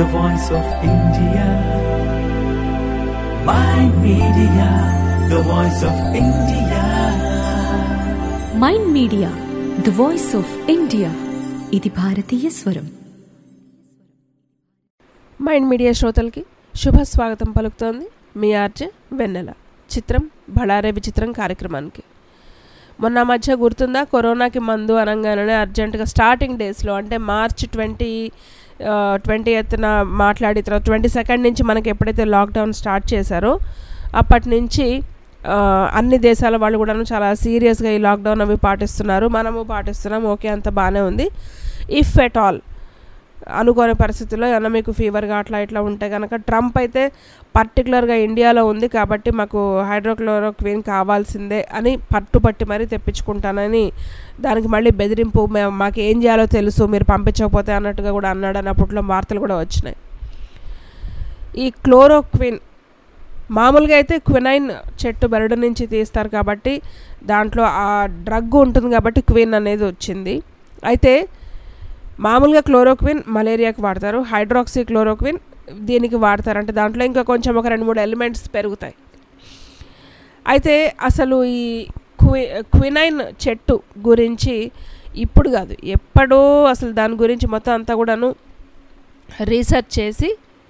the voice of India. My media, the voice of India. Mind media the voice of India ఇది భారతీయ స్వరం mind media శ్రోతలకి శుభ స్వాగతం పలుకుతోంది మీ ఆర్జే వెన్నెల చిత్రం బళారే విచిత్రం కార్యక్రమానికి మొన్న మధ్య గుర్తుందా కరోనాకి మందు అనగానే అర్జెంటుగా స్టార్టింగ్ డేస్లో అంటే మార్చ్ ట్వంటీ ట్వంటీ ఎత్తున మాట్లాడి తర్వాత ట్వంటీ సెకండ్ నుంచి మనకి ఎప్పుడైతే లాక్డౌన్ స్టార్ట్ చేశారో అప్పటి నుంచి ఆ, అన్ని దేశాల వాళ్ళు కూడాను చాలా సీరియస్గా ఈ లాక్డౌన్ అవి పాటిస్తున్నారు మనము పాటిస్తున్నాం ఓకే అంత బాగానే ఉంది ఇఫ్ ఎట్ ఆల్ అనుకోని పరిస్థితుల్లో ఏమన్నా మీకు ఫీవర్గా అట్లా ఇట్లా ఉంటే కనుక ట్రంప్ అయితే పర్టికులర్గా ఇండియాలో ఉంది కాబట్టి మాకు హైడ్రోక్లోరోక్విన్ కావాల్సిందే అని పట్టుపట్టి మరీ తెప్పించుకుంటానని దానికి మళ్ళీ బెదిరింపు మేము మాకు ఏం చేయాలో తెలుసు మీరు పంపించకపోతే అన్నట్టుగా కూడా అన్నాడు అని అప్పట్లో వార్తలు కూడా వచ్చినాయి ఈ క్లోరోక్విన్ మామూలుగా అయితే క్వినైన్ చెట్టు బెరడు నుంచి తీస్తారు కాబట్టి దాంట్లో ఆ డ్రగ్ ఉంటుంది కాబట్టి క్విన్ అనేది వచ్చింది అయితే మామూలుగా క్లోరోక్విన్ మలేరియాకి వాడతారు హైడ్రాక్సీ క్లోరోక్విన్ దీనికి వాడతారు అంటే దాంట్లో ఇంకా కొంచెం ఒక రెండు మూడు ఎలిమెంట్స్ పెరుగుతాయి అయితే అసలు ఈ క్వి క్వినైన్ చెట్టు గురించి ఇప్పుడు కాదు ఎప్పుడో అసలు దాని గురించి మొత్తం అంతా కూడాను రీసెర్చ్ చేసి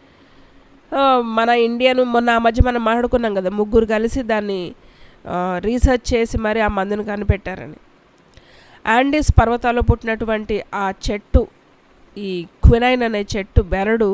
ఆ, మన ఇండియన్ మొన్న ఆ మధ్య మనం మాట్లాడుకున్నాం కదా ముగ్గురు కలిసి దాన్ని ఆ, రీసెర్చ్ చేసి మరి ఆ మందును కనిపెట్టారని యాండీస్ పర్వతాల్లో పుట్టినటువంటి ఆ చెట్టు ఈ క్వినైన్ అనే చెట్టు బెరడు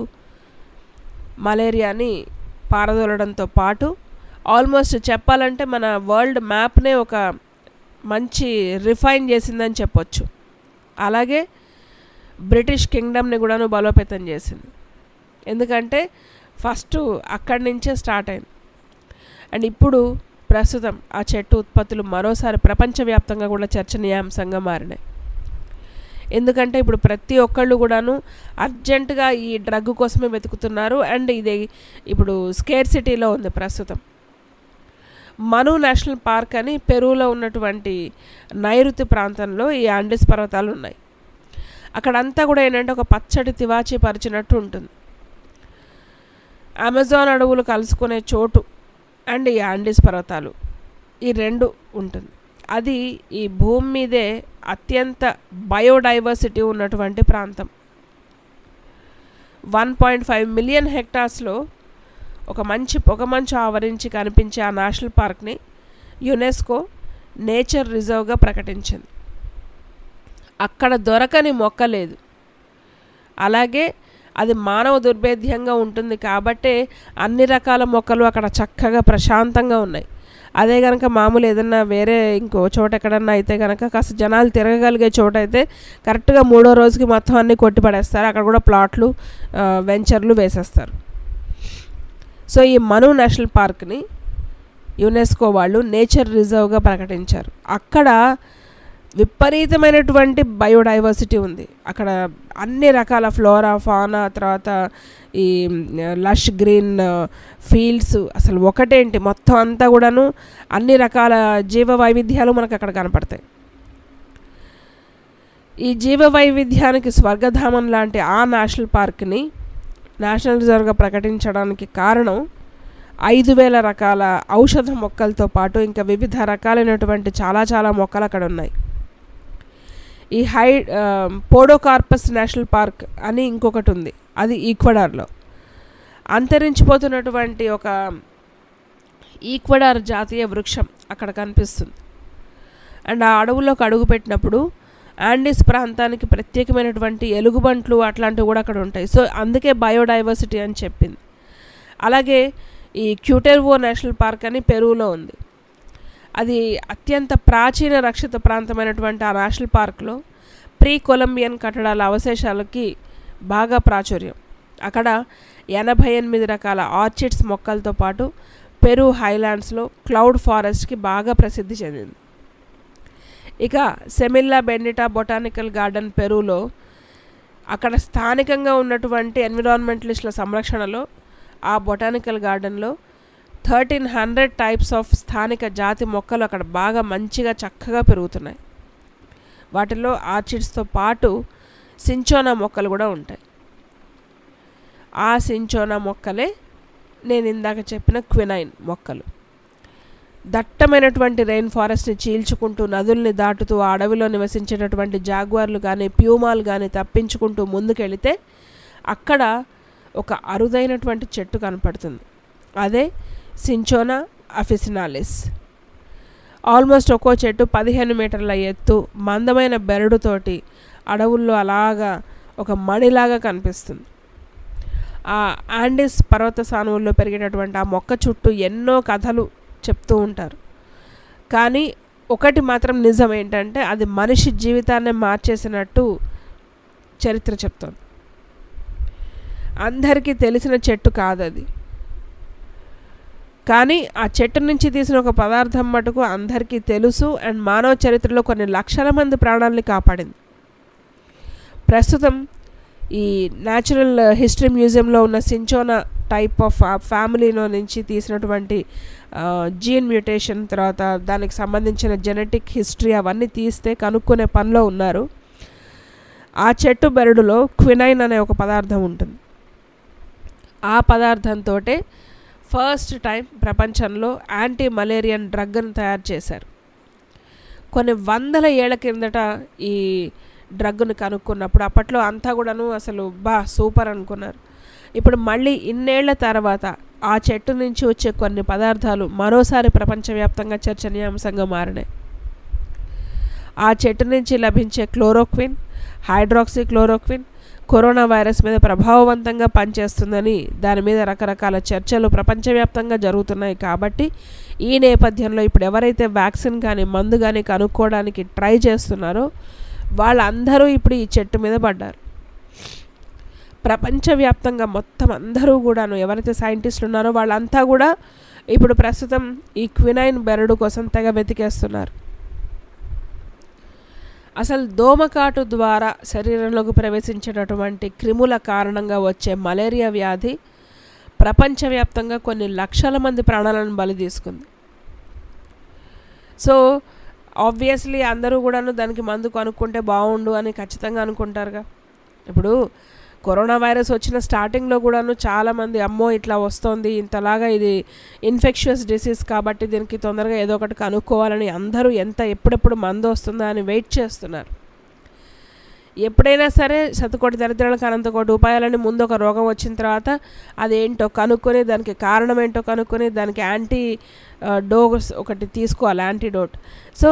మలేరియాని పారదోలడంతో పాటు ఆల్మోస్ట్ చెప్పాలంటే మన వరల్డ్ మ్యాప్నే ఒక మంచి రిఫైన్ చేసిందని చెప్పొచ్చు అలాగే బ్రిటిష్ కింగ్డమ్ని కూడాను బలోపేతం చేసింది ఎందుకంటే ఫస్ట్ అక్కడి నుంచే స్టార్ట్ అయింది అండ్ ఇప్పుడు ప్రస్తుతం ఆ చెట్టు ఉత్పత్తులు మరోసారి ప్రపంచవ్యాప్తంగా కూడా చర్చనీయాంశంగా మారినాయి ఎందుకంటే ఇప్పుడు ప్రతి ఒక్కళ్ళు కూడాను అర్జెంటుగా ఈ డ్రగ్ కోసమే వెతుకుతున్నారు అండ్ ఇది ఇప్పుడు స్కేర్ సిటీలో ఉంది ప్రస్తుతం మను నేషనల్ పార్క్ అని పెరూలో ఉన్నటువంటి నైరుతి ప్రాంతంలో ఈ ఆండిస్ పర్వతాలు ఉన్నాయి అక్కడంతా కూడా ఏంటంటే ఒక పచ్చడి తివాచి పరిచినట్టు ఉంటుంది అమెజాన్ అడవులు కలుసుకునే చోటు అండ్ ఈ ఆండీస్ పర్వతాలు ఈ రెండు ఉంటుంది అది ఈ భూమి మీదే అత్యంత బయోడైవర్సిటీ ఉన్నటువంటి ప్రాంతం వన్ పాయింట్ ఫైవ్ మిలియన్ హెక్టార్స్లో ఒక మంచి పొగమంచు ఆవరించి కనిపించే ఆ నేషనల్ పార్క్ని యునెస్కో నేచర్ రిజర్వ్గా ప్రకటించింది అక్కడ దొరకని మొక్క లేదు అలాగే అది మానవ దుర్భేద్యంగా ఉంటుంది కాబట్టే అన్ని రకాల మొక్కలు అక్కడ చక్కగా ప్రశాంతంగా ఉన్నాయి అదే కనుక మామూలు ఏదన్నా వేరే ఇంకో చోట ఎక్కడన్నా అయితే కనుక కాస్త జనాలు తిరగగలిగే చోట అయితే కరెక్ట్గా మూడో రోజుకి మొత్తం అన్నీ కొట్టి పడేస్తారు అక్కడ కూడా ప్లాట్లు ఆ, వెంచర్లు వేసేస్తారు సో ఈ మను నేషనల్ పార్క్ని యునెస్కో వాళ్ళు నేచర్ రిజర్వ్గా ప్రకటించారు అక్కడ విపరీతమైనటువంటి బయోడైవర్సిటీ ఉంది అక్కడ అన్ని రకాల ఫ్లోరా ఫానా తర్వాత ఈ లష్ గ్రీన్ ఫీల్డ్స్ అసలు ఒకటేంటి మొత్తం అంతా కూడాను అన్ని రకాల జీవ వైవిధ్యాలు మనకు అక్కడ కనపడతాయి ఈ జీవ వైవిధ్యానికి స్వర్గధామం లాంటి ఆ నేషనల్ పార్క్ని నేషనల్ రిజర్వ్గా ప్రకటించడానికి కారణం ఐదు వేల రకాల ఔషధ మొక్కలతో పాటు ఇంకా వివిధ రకాలైనటువంటి చాలా చాలా మొక్కలు అక్కడ ఉన్నాయి ఈ హై ఆ, పోడోకార్పస్ నేషనల్ పార్క్ అని ఇంకొకటి ఉంది అది ఈక్వడార్లో అంతరించిపోతున్నటువంటి ఒక ఈక్వడార్ జాతీయ వృక్షం అక్కడ కనిపిస్తుంది అండ్ ఆ అడవుల్లోకి అడుగు పెట్టినప్పుడు ఆండీస్ ప్రాంతానికి ప్రత్యేకమైనటువంటి ఎలుగుబంట్లు అట్లాంటివి కూడా అక్కడ ఉంటాయి సో అందుకే బయోడైవర్సిటీ అని చెప్పింది అలాగే ఈ క్యూటెర్వో నేషనల్ పార్క్ అని పెరూలో ఉంది అది అత్యంత ప్రాచీన రక్షిత ప్రాంతమైనటువంటి ఆ నేషనల్ పార్క్లో ప్రీ కొలంబియన్ కట్టడాల అవశేషాలకి బాగా ప్రాచుర్యం అక్కడ ఎనభై ఎనిమిది రకాల ఆర్చిడ్స్ మొక్కలతో పాటు పెరు హైలాండ్స్లో క్లౌడ్ ఫారెస్ట్కి బాగా ప్రసిద్ధి చెందింది ఇక సెమిల్లా బెండిటా బొటానికల్ గార్డెన్ పెరూలో అక్కడ స్థానికంగా ఉన్నటువంటి ఎన్విరాన్మెంటలిస్టుల సంరక్షణలో ఆ బొటానికల్ గార్డెన్లో థర్టీన్ హండ్రెడ్ టైప్స్ ఆఫ్ స్థానిక జాతి మొక్కలు అక్కడ బాగా మంచిగా చక్కగా పెరుగుతున్నాయి వాటిల్లో ఆర్చిడ్స్తో పాటు సించోనా మొక్కలు కూడా ఉంటాయి ఆ సించోనా మొక్కలే నేను ఇందాక చెప్పిన క్వినైన్ మొక్కలు దట్టమైనటువంటి రెయిన్ ఫారెస్ట్ని చీల్చుకుంటూ నదుల్ని దాటుతూ ఆ అడవిలో నివసించేటటువంటి జాగ్వార్లు కానీ ప్యూమాలు కానీ తప్పించుకుంటూ ముందుకెళితే అక్కడ ఒక అరుదైనటువంటి చెట్టు కనపడుతుంది అదే సించోనా అఫిసినాలిస్ ఆల్మోస్ట్ ఒక్కో చెట్టు పదిహేను మీటర్ల ఎత్తు మందమైన బెరడుతోటి అడవుల్లో అలాగా ఒక మణిలాగా కనిపిస్తుంది ఆ ఆండిస్ పర్వత సానువుల్లో పెరిగేటటువంటి ఆ మొక్క చుట్టూ ఎన్నో కథలు చెప్తూ ఉంటారు కానీ ఒకటి మాత్రం నిజం ఏంటంటే అది మనిషి జీవితాన్ని మార్చేసినట్టు చరిత్ర చెప్తోంది అందరికీ తెలిసిన చెట్టు కాదు అది కానీ ఆ చెట్టు నుంచి తీసిన ఒక పదార్థం మటుకు అందరికీ తెలుసు అండ్ మానవ చరిత్రలో కొన్ని లక్షల మంది ప్రాణాలని కాపాడింది ప్రస్తుతం ఈ న్యాచురల్ హిస్టరీ మ్యూజియంలో ఉన్న సించోనా టైప్ ఆఫ్ ఫ్యామిలీలో నుంచి తీసినటువంటి జీన్ మ్యూటేషన్ తర్వాత దానికి సంబంధించిన జెనెటిక్ హిస్టరీ అవన్నీ తీస్తే కనుక్కునే పనిలో ఉన్నారు ఆ చెట్టు బెరడులో క్వినైన్ అనే ఒక పదార్థం ఉంటుంది ఆ పదార్థంతో ఫస్ట్ టైం ప్రపంచంలో యాంటీ మలేరియన్ డ్రగ్ను తయారు చేశారు కొన్ని వందల ఏళ్ల కిందట ఈ డ్రగ్ను కనుక్కున్నప్పుడు అప్పట్లో అంతా కూడాను అసలు బా సూపర్ అనుకున్నారు ఇప్పుడు మళ్ళీ ఇన్నేళ్ల తర్వాత ఆ చెట్టు నుంచి వచ్చే కొన్ని పదార్థాలు మరోసారి ప్రపంచవ్యాప్తంగా చర్చనీయాంశంగా మారినాయి ఆ చెట్టు నుంచి లభించే chloroquine hydroxy chloroquine corona virus మీద ప్రభావవంతంగా పనిచేస్తుందని దాని మీద రకరకాల చర్చలు ప్రపంచవ్యాప్తంగా జరుగుతున్నాయి కాబట్టి ఈ నేపథ్యంలో ఇప్పుడు ఎవరైతే వ్యాక్సిన్ కానీ మందు కానీ కనుక్కోవడానికి ట్రై చేస్తున్నారో వాళ్ళందరూ ఇప్పుడు ఈ చెట్టు మీద పడ్డారు ప్రపంచవ్యాప్తంగా మొత్తం అందరూ కూడాను ఎవరైతే సైంటిస్టులు ఉన్నారో వాళ్ళంతా కూడా ఇప్పుడు ప్రస్తుతం ఈ క్వినైన్ బెరడు కోసం తెగ వెతికేస్తున్నారు అసలు దోమకాటు ద్వారా శరీరంలోకి ప్రవేశించేటటువంటి క్రిముల కారణంగా వచ్చే మలేరియా వ్యాధి ప్రపంచవ్యాప్తంగా కొన్ని లక్షల మంది ప్రాణాలను బలి తీసుకుంది సో ఆబ్వియస్లీ అందరూ కూడాను దానికి మందు కనుక్కుంటే బాగుండు అని ఖచ్చితంగా అనుకుంటారుగా ఇప్పుడు కరోనా వైరస్ వచ్చిన స్టార్టింగ్లో కూడాను చాలామంది అమ్మో ఇట్లా వస్తుంది ఇంతలాగా ఇది ఇన్ఫెక్షియస్ డిసీజ్ కాబట్టి దీనికి తొందరగా ఏదో ఒకటి కనుక్కోవాలని అందరూ ఎంత ఎప్పుడెప్పుడు మందు వస్తుందా అని వెయిట్ చేస్తున్నారు ఎప్పుడైనా సరే శతకోటి దరిద్రాలకు అనంతకోటి ఉపాయాలని ముందు ఒక రోగం వచ్చిన తర్వాత అదేంటో కనుక్కొని దానికి కారణం ఏంటో కనుక్కొని దానికి యాంటీ డోస్ ఒకటి తీసుకోవాలి యాంటీడోట్ సో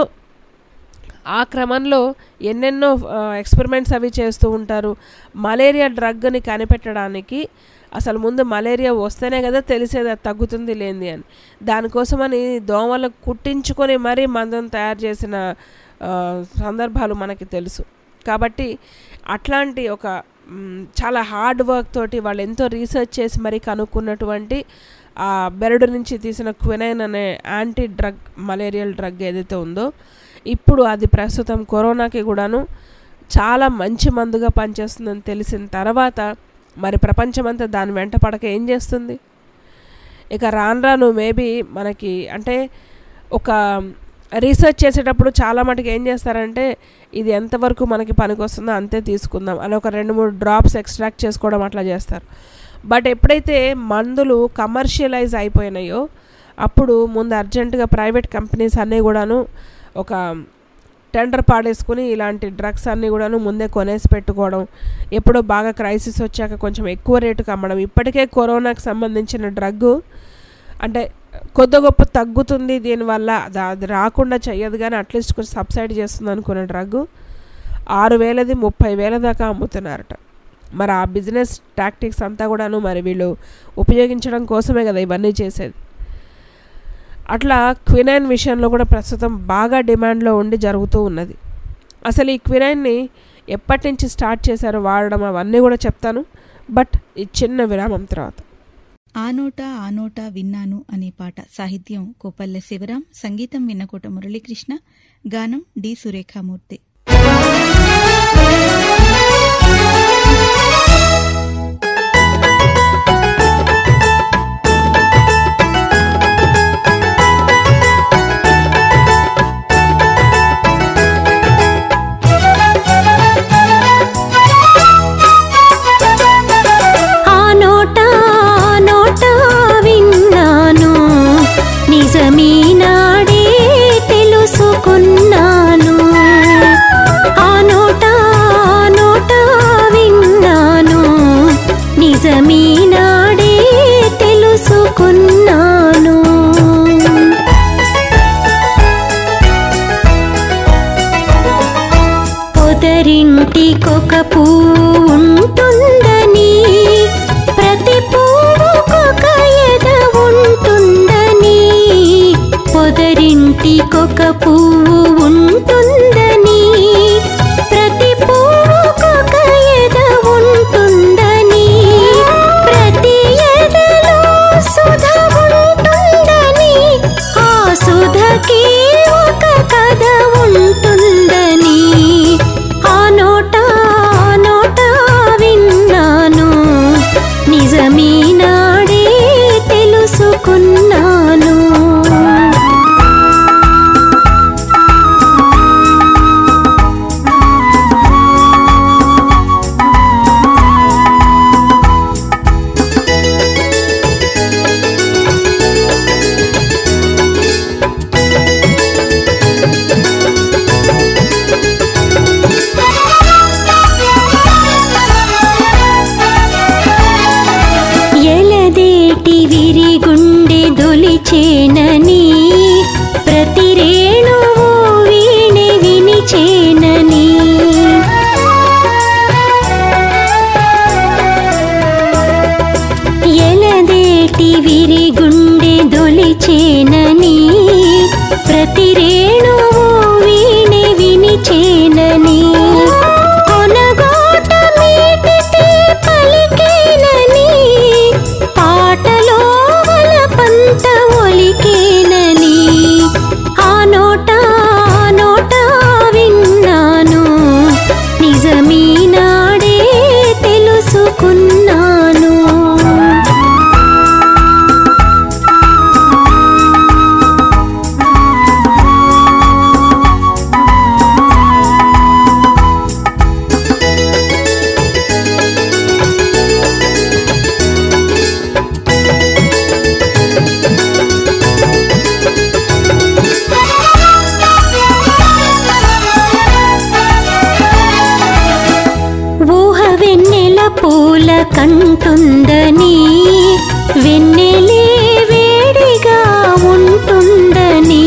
ఆ క్రమంలో ఎన్నెన్నో ఎక్స్పెరిమెంట్స్ అవి చేస్తూ ఉంటారు మలేరియా డ్రగ్ని కనిపెట్టడానికి అసలు ముందు మలేరియా వస్తేనే కదా తెలిసేది అది తగ్గుతుంది లేనిది అని దానికోసమని దోమలు కుట్టించుకొని మరీ మందును తయారు చేసిన సందర్భాలు మనకి తెలుసు కాబట్టి అట్లాంటి ఒక చాలా హార్డ్ వర్క్ తోటి వాళ్ళు ఎంతో రీసెర్చ్ చేసి మరీ కనుక్కున్నటువంటి ఆ బెరడు నుంచి తీసిన క్వినైన్ అనే యాంటీ డ్రగ్ మలేరియల్ డ్రగ్ ఏదైతే ఉందో ఇప్పుడు అది ప్రస్తుతం కరోనాకి కూడాను చాలా మంచి మందుగా పనిచేస్తుందని తెలిసిన తర్వాత మరి ప్రపంచమంతా దాని వెంట పడక ఏం చేస్తుంది ఇక రాను రాను మేబీ మనకి అంటే ఒక రీసెర్చ్ చేసేటప్పుడు చాలా మటుకు ఏం చేస్తారంటే ఇది ఎంతవరకు మనకి పనికి వస్తుందో అంతే తీసుకుందాం అని ఒక రెండు మూడు డ్రాప్స్ ఎక్స్ట్రాక్ట్ చేసుకోవడం అట్లా చేస్తారు బట్ ఎప్పుడైతే మందులు కమర్షియలైజ్ అయిపోయినాయో అప్పుడు ముందు అర్జెంటుగా ప్రైవేట్ కంపెనీస్ అన్నీ కూడాను ఒక టెండర్ పాడేసుకుని ఇలాంటి డ్రగ్స్ అన్నీ కూడాను ముందే కొనేసి పెట్టుకోవడం ఎప్పుడో బాగా క్రైసిస్ వచ్చాక కొంచెం ఎక్కువ రేటుకి అమ్మడం ఇప్పటికే కరోనాకి సంబంధించిన డ్రగ్గు అంటే కొద్ది గొప్ప తగ్గుతుంది దీనివల్ల అది రాకుండా చెయ్యదు కానీ అట్లీస్ట్ కొంచెం సబ్సైడ్ చేస్తుంది అనుకున్న డ్రగ్ ఆరు వేలది ముప్పై వేల దాకా అమ్ముతున్నారట మరి ఆ బిజినెస్ టాక్టిక్స్ అంతా కూడాను మరి వీళ్ళు ఉపయోగించడం కోసమే కదా ఇవన్నీ చేసేది అట్లా క్వినైన్ విషయంలో కూడా ప్రస్తుతం బాగా డిమాండ్లో ఉండి జరుగుతూ ఉన్నది అసలు ఈ క్వినైన్ని ఎప్పటి నుంచి స్టార్ట్ చేశారో వాడడం అవన్నీ కూడా చెప్తాను బట్ ఈ చిన్న విరామం తర్వాత ఆ నోట ఆ నోట విన్నాను అనే పాట సాహిత్యం కోపల్లె శివరాం సంగీతం విన్నకోట మురళీకృష్ణ గానం డి సురేఖామూర్తి ఆ నోట పూలకొక పువ్వు ఉంటుందని ప్రతి పువ్వుకొక ఎద ఉంటుందని ప్రతి ఎదలో సుధ ఉంటుందని ఆ సుధకి ఒక కథ ఉంటుందని ఆ నోట ఆ నోట విన్నాను నిజమీనాడే తెలుసుకున్నాను ఎలదేటి విరిగుండె దొలిచేనని ప్రతి రేణువు వీణె వినిచేనని ఎలదేటి విరిగుండె దొలిచేనని ప్రతి రేణువు వీణె వినిచేనని కొనగోట మీటితే పలికేనని పాటలో వలపంత ఒలికేనని ఆ నోట ఆ నోట విన్నాను నిజమీనాడే తెలుసుకున్నాను ఊహ వెన్నెల పూల కంటుందని వెన్నెలే వేడిగా ఉంటుందని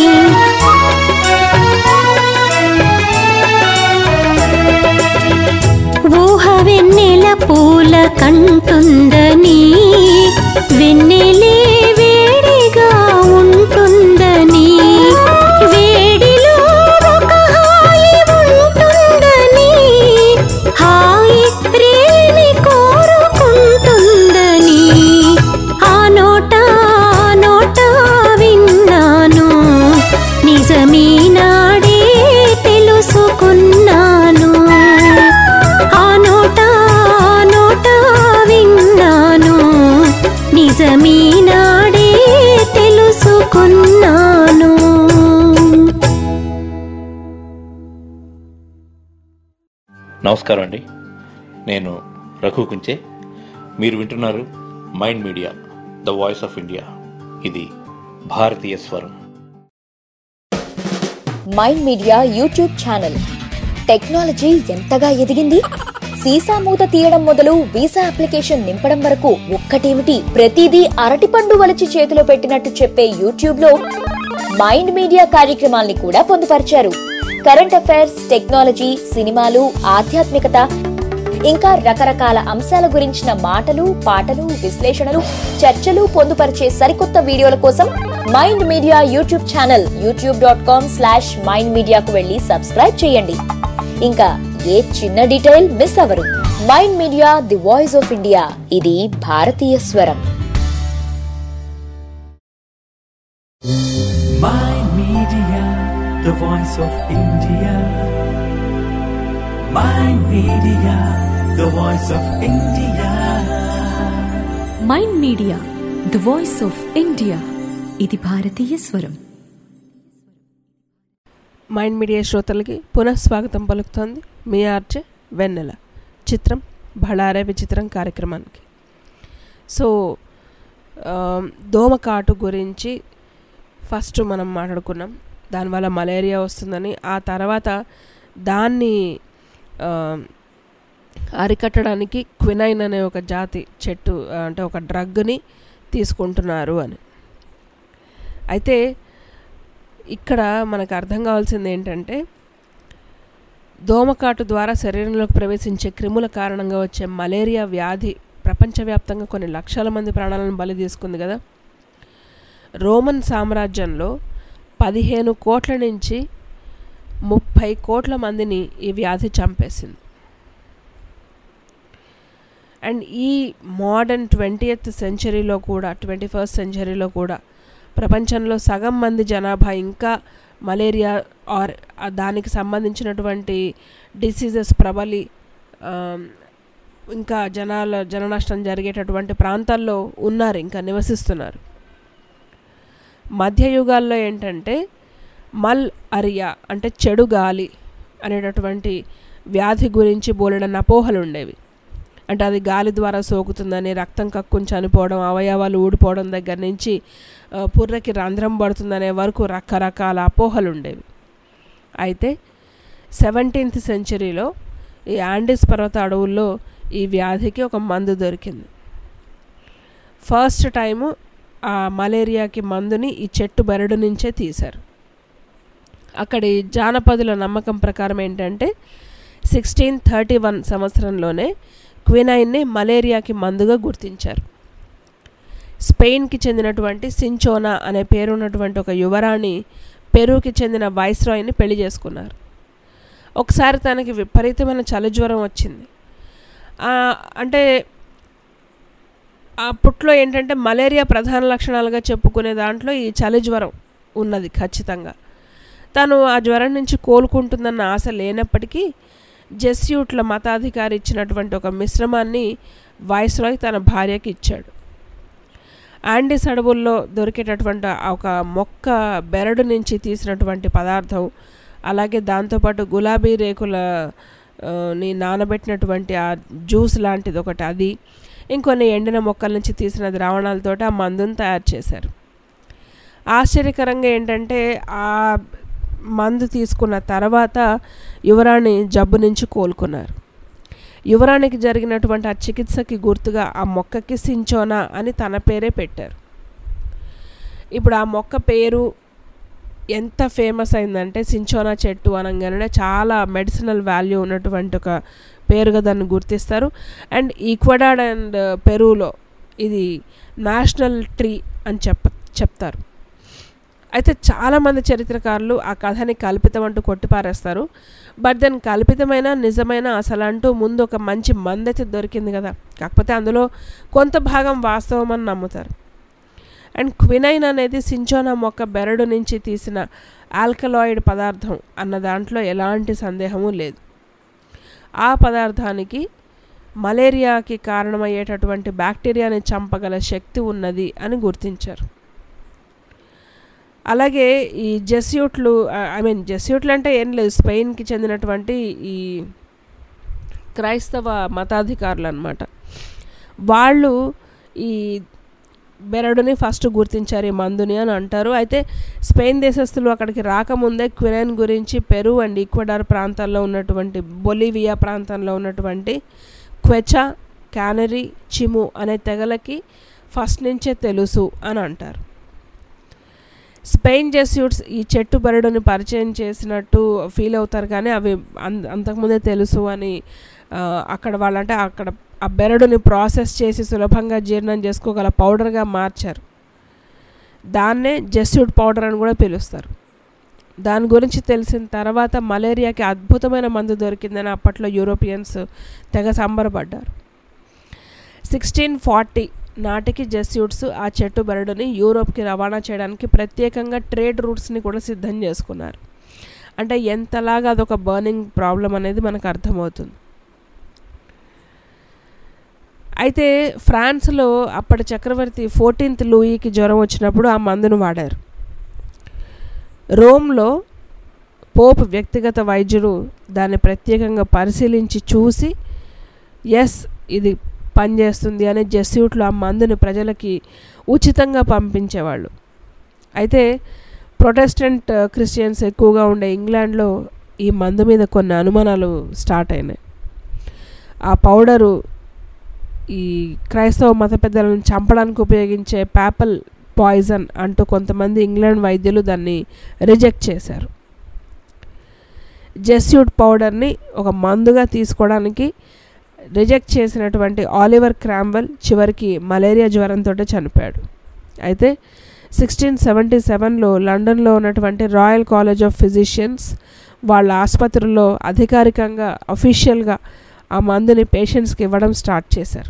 ఊహ వెన్నెల పూల కంటుందని వెన్నెలే వేడిగా ఉంటుందని వేడిలో ఒక హాయి ఉంటుందని హాయి రేణి కోరుకుంటుందని ఆ నోట ఆ నోట విన్నాను నిజమీనాడే తెలుసుకున్నాను ఆ నోట ఆ నోట విన్నాను నిజమీనాడే తెలుసుకున్నాను నమస్కారం అండి నేను రఘు కుంచే మీరు వింటున్నారు mind media the voice of India ఇది భారతీయ స్వరం mind media YouTube channel technology ఎంతగా ఎదిగింది సీసా మూత తీయడం మొదలు వీసా అప్లికేషన్ నింపడం వరకు ఒక్కటేమిటి ప్రతిదీ అరటిపండు వలిచి చేతిలో పెట్టినట్టు చెప్పే యూట్యూబ్ లో మైండ్ మీడియా కార్యక్రమాల్ని కూడా పొందుపరిచారు కరెంట్ అఫైర్స్ టెక్నాలజీ సినిమాలు ఆధ్యాత్మికత ఇంకా రకరకాల అంశాల గురించిన మాటలు పాటలు విశ్లేషణలు చర్చలు పొందుపరిచే సరికొత్త వీడియోల కోసం mind media YouTube channel YouTube dot com slash mind మీడియాకు వెళ్ళి సబ్స్క్రైబ్ చేయండి ఇంకా ఏ చిన్న డీటెయిల్ మిస్ అవ్వరు mind media the voice of India ఇది భారతీయ స్వరం Mind Media, the voice of India. Mind Media, the voice of India. Mind media the voice of India ఇది భారతీయ స్వరం మైండ్ మీడియా శ్రోతలకి పునః స్వాగతం పలుకుతోంది మీ ఆర్జే వెన్నెల చిత్రం బళారే విచిత్రం కార్యక్రమానికి సో ఆ, దోమకాటు గురించి ఫస్ట్ మనం మాట్లాడుకున్నాం దానివల్ల మలేరియా వస్తుందని ఆ తర్వాత దాన్ని ఆ, అరికట్టడానికి క్వినైన్ అనే ఒక జాతి చెట్టు ఆ, అంటే ఒక డ్రగ్ని తీసుకుంటున్నారు అని అయితే ఇక్కడ మనకు అర్థం కావాల్సింది ఏంటంటే దోమకాటు ద్వారా శరీరంలోకి ప్రవేశించే క్రిముల కారణంగా వచ్చే మలేరియా వ్యాధి ప్రపంచవ్యాప్తంగా కొన్ని లక్షల మంది ప్రాణాలను బలి తీసుకుంది కదా రోమన్ సామ్రాజ్యంలో పదిహేను కోట్ల నుంచి ముప్పై కోట్ల మందిని ఈ వ్యాధి చంపేసింది అండ్ ఈ మోడర్న్ ట్వంటీయత్ సెంచరీలో కూడా ట్వంటీ ఫస్ట్ సెంచరీలో కూడా ప్రపంచంలో సగం మంది జనాభా ఇంకా మలేరియా ఆర్ దానికి సంబంధించినటువంటి డిసీజెస్ ప్రబలి ఆ, ఇంకా జనాల జననష్టం జరిగేటటువంటి ప్రాంతాల్లో ఉన్నారు ఇంకా నివసిస్తున్నారు మధ్యయుగాల్లో ఏంటంటే మల్ అరియా అంటే చెడు గాలి అనేటటువంటి వ్యాధి గురించి బోలెడన్న అపోహలు ఉండేవి అంటే అది గాలి ద్వారా సోకుతుందని రక్తం కక్కుని చనిపోవడం అవయవాలు ఊడిపోవడం దగ్గర నుంచి ఆ, పుర్రెకి రంధ్రం పడుతుందనే వరకు రకరకాల అపోహలు ఉండేవి అయితే సెవెంటీన్త్ సెంచరీలో ఈ యాండీస్ పర్వత అడవుల్లో ఈ వ్యాధికి ఒక మందు దొరికింది ఫస్ట్ టైము ఆ మలేరియాకి మందుని ఈ చెట్టు బెరడు నుంచే తీశారు అక్కడి జానపదుల నమ్మకం ప్రకారం ఏంటంటే సిక్స్టీన్ థర్టీ వన్ సంవత్సరంలోనే క్వినైన్ని మలేరియాకి మందుగా గుర్తించారు స్పెయిన్కి చెందినటువంటి సించోనా అనే పేరున్నటువంటి ఒక యువరాణి పెరూకి చెందిన వైస్రాయ్ని పెళ్లి చేసుకున్నారు ఒకసారి తనకి విపరీతమైన చలిజ్వరం వచ్చింది ఆ, అంటే అప్పట్లో ఏంటంటే మలేరియా ప్రధాన లక్షణాలుగా చెప్పుకునే దాంట్లో ఈ చలి జ్వరం ఉన్నది ఖచ్చితంగా తను ఆ జ్వరం నుంచి కోలుకుంటుందన్న ఆశ లేనప్పటికీ జెస్యూట్ల మతాధికారి ఇచ్చినటువంటి ఒక మిశ్రమాన్ని వాయిస్రాయ్ తన భార్యకి ఇచ్చాడు యాండీస్ అడవుల్లో దొరికేటటువంటి ఆ ఒక మొక్క బెరడు నుంచి తీసినటువంటి పదార్థం అలాగే దాంతోపాటు గులాబీ రేకుల ఆ, ని నానబెట్టినటువంటి ఆ జ్యూస్ లాంటిది ఒకటి అది ఇంకొన్ని ఎండిన మొక్కల నుంచి తీసిన ద్రావణాలతో ఆ మందును తయారు చేశారు ఆశ్చర్యకరంగా ఏంటంటే ఆ మందు తీసుకున్న తర్వాత యువరాణి జబ్బు నుంచి కోలుకున్నారు యువరానికి జరిగినటువంటి ఆ చికిత్సకి గుర్తుగా ఆ మొక్కకి సించోనా అని తన పేరే పెట్టారు ఇప్పుడు ఆ మొక్క పేరు ఎంత ఫేమస్ అయిందంటే సించోనా చెట్టు అనగానే చాలా మెడిసినల్ వాల్యూ ఉన్నటువంటి ఒక పేరుగా దాన్ని గుర్తిస్తారు అండ్ ఈక్వడాడ్ అండ్ పెరూలో ఇది నేషనల్ ట్రీ అని చెప్ప చెప్తారు అయితే చాలామంది చరిత్రకారులు ఆ కథని కల్పితం అంటూ కొట్టిపారేస్తారు బట్ దాని కల్పితమైన నిజమైన అసలు అంటూ ముందు ఒక మంచి మందైతే దొరికింది కదా కాకపోతే అందులో కొంత భాగం వాస్తవం అని నమ్ముతారు అండ్ క్వినైన్ అనేది సించోనా మొక్క బెరడు నుంచి తీసిన ఆల్కలాయిడ్ పదార్థం అన్న దాంట్లో ఎలాంటి సందేహము లేదు ఆ పదార్థానికి మలేరియాకి కారణమయ్యేటటువంటి బ్యాక్టీరియాని చంపగల శక్తి ఉన్నది అని గుర్తించారు అలాగే ఈ జెస్యూట్లు ఐ మీన్ జెస్యూట్లు అంటే ఏం లేదు స్పెయిన్కి చెందినటువంటి ఈ క్రైస్తవ మతాధికారులు అనమాట వాళ్ళు ఈ బెరడుని ఫస్ట్ గుర్తించారు ఈ మందుని అని అంటారు అయితే స్పెయిన్ దేశస్తులు అక్కడికి రాకముందే క్వినైన్ గురించి పెరు అండ్ ఈక్వడార్ ప్రాంతాల్లో ఉన్నటువంటి బొలివియా ప్రాంతంలో ఉన్నటువంటి క్వెచా క్యానరీ చిము అనే తెగలకి ఫస్ట్ నుంచే తెలుసు అని అంటారు స్పెయిన్ జెస్యూట్స్ ఈ చెట్టు బెరడుని పరిచయం చేసినట్టు ఫీల్ అవుతారు కానీ అవి అన్ అంతకుముందే తెలుసు అని ఆ, అక్కడ వాళ్ళంటే అక్కడ ఆ బెరడుని ప్రాసెస్ చేసి సులభంగా జీర్ణం చేసుకోగల పౌడర్గా మార్చారు దాన్నే జెస్యూట్ పౌడర్ అని కూడా పిలుస్తారు దాని గురించి తెలిసిన తర్వాత మలేరియాకి అద్భుతమైన మందు దొరికిందని అప్పట్లో యూరోపియన్స్ తెగ సంబరపడ్డారు సిక్స్టీన్ ఫార్టీ నాటికి జెస్యూట్స్ ఆ చెట్టు బెరడుని యూరోప్కి రవాణా చేయడానికి ప్రత్యేకంగా ట్రేడ్ రూట్స్ని కూడా సిద్ధం చేసుకున్నారు అంటే ఎంతలాగా అదొక బర్నింగ్ ప్రాబ్లం అనేది మనకు అర్థమవుతుంది అయితే ఫ్రాన్స్లో అప్పటి చక్రవర్తి ఫోర్టీన్త్ లూయికి జ్వరం వచ్చినప్పుడు ఆ మందును వాడారు రోమ్లో పోప్ వ్యక్తిగత వైద్యుడు దాన్ని ప్రత్యేకంగా పరిశీలించి చూసి ఎస్ ఇది పనిచేస్తుంది అనే జెస్యూట్లు ఆ మందుని ప్రజలకి ఉచితంగా పంపించేవాళ్ళు అయితే ప్రొటెస్టెంట్ క్రిస్టియన్స్ ఎక్కువగా ఉండే ఇంగ్లాండ్లో ఈ మందు మీద కొన్ని అనుమానాలు స్టార్ట్ అయినాయి ఆ పౌడరు ఈ క్రైస్తవ మత పెద్దలను చంపడానికి ఉపయోగించే పేపల్ పాయిజన్ అంటూ కొంతమంది ఇంగ్లాండ్ వైద్యులు దాన్ని రిజెక్ట్ చేశారు జెస్యూట్ పౌడర్ని ఒక మందుగా తీసుకోవడానికి రిజెక్ట్ చేసినటువంటి ఆలివర్ క్రాంబెల్ చివరికి మలేరియా జ్వరంతో చనిపోయాడు అయితే సిక్స్టీన్ సెవెంటీ సెవెన్లో లండన్లో ఉన్నటువంటి రాయల్ కాలేజ్ ఆఫ్ ఫిజిషియన్స్ వాళ్ళ ఆసుపత్రుల్లో అధికారికంగా అఫీషియల్గా ఆ మందుని పేషెంట్స్కి ఇవ్వడం స్టార్ట్ చేశారు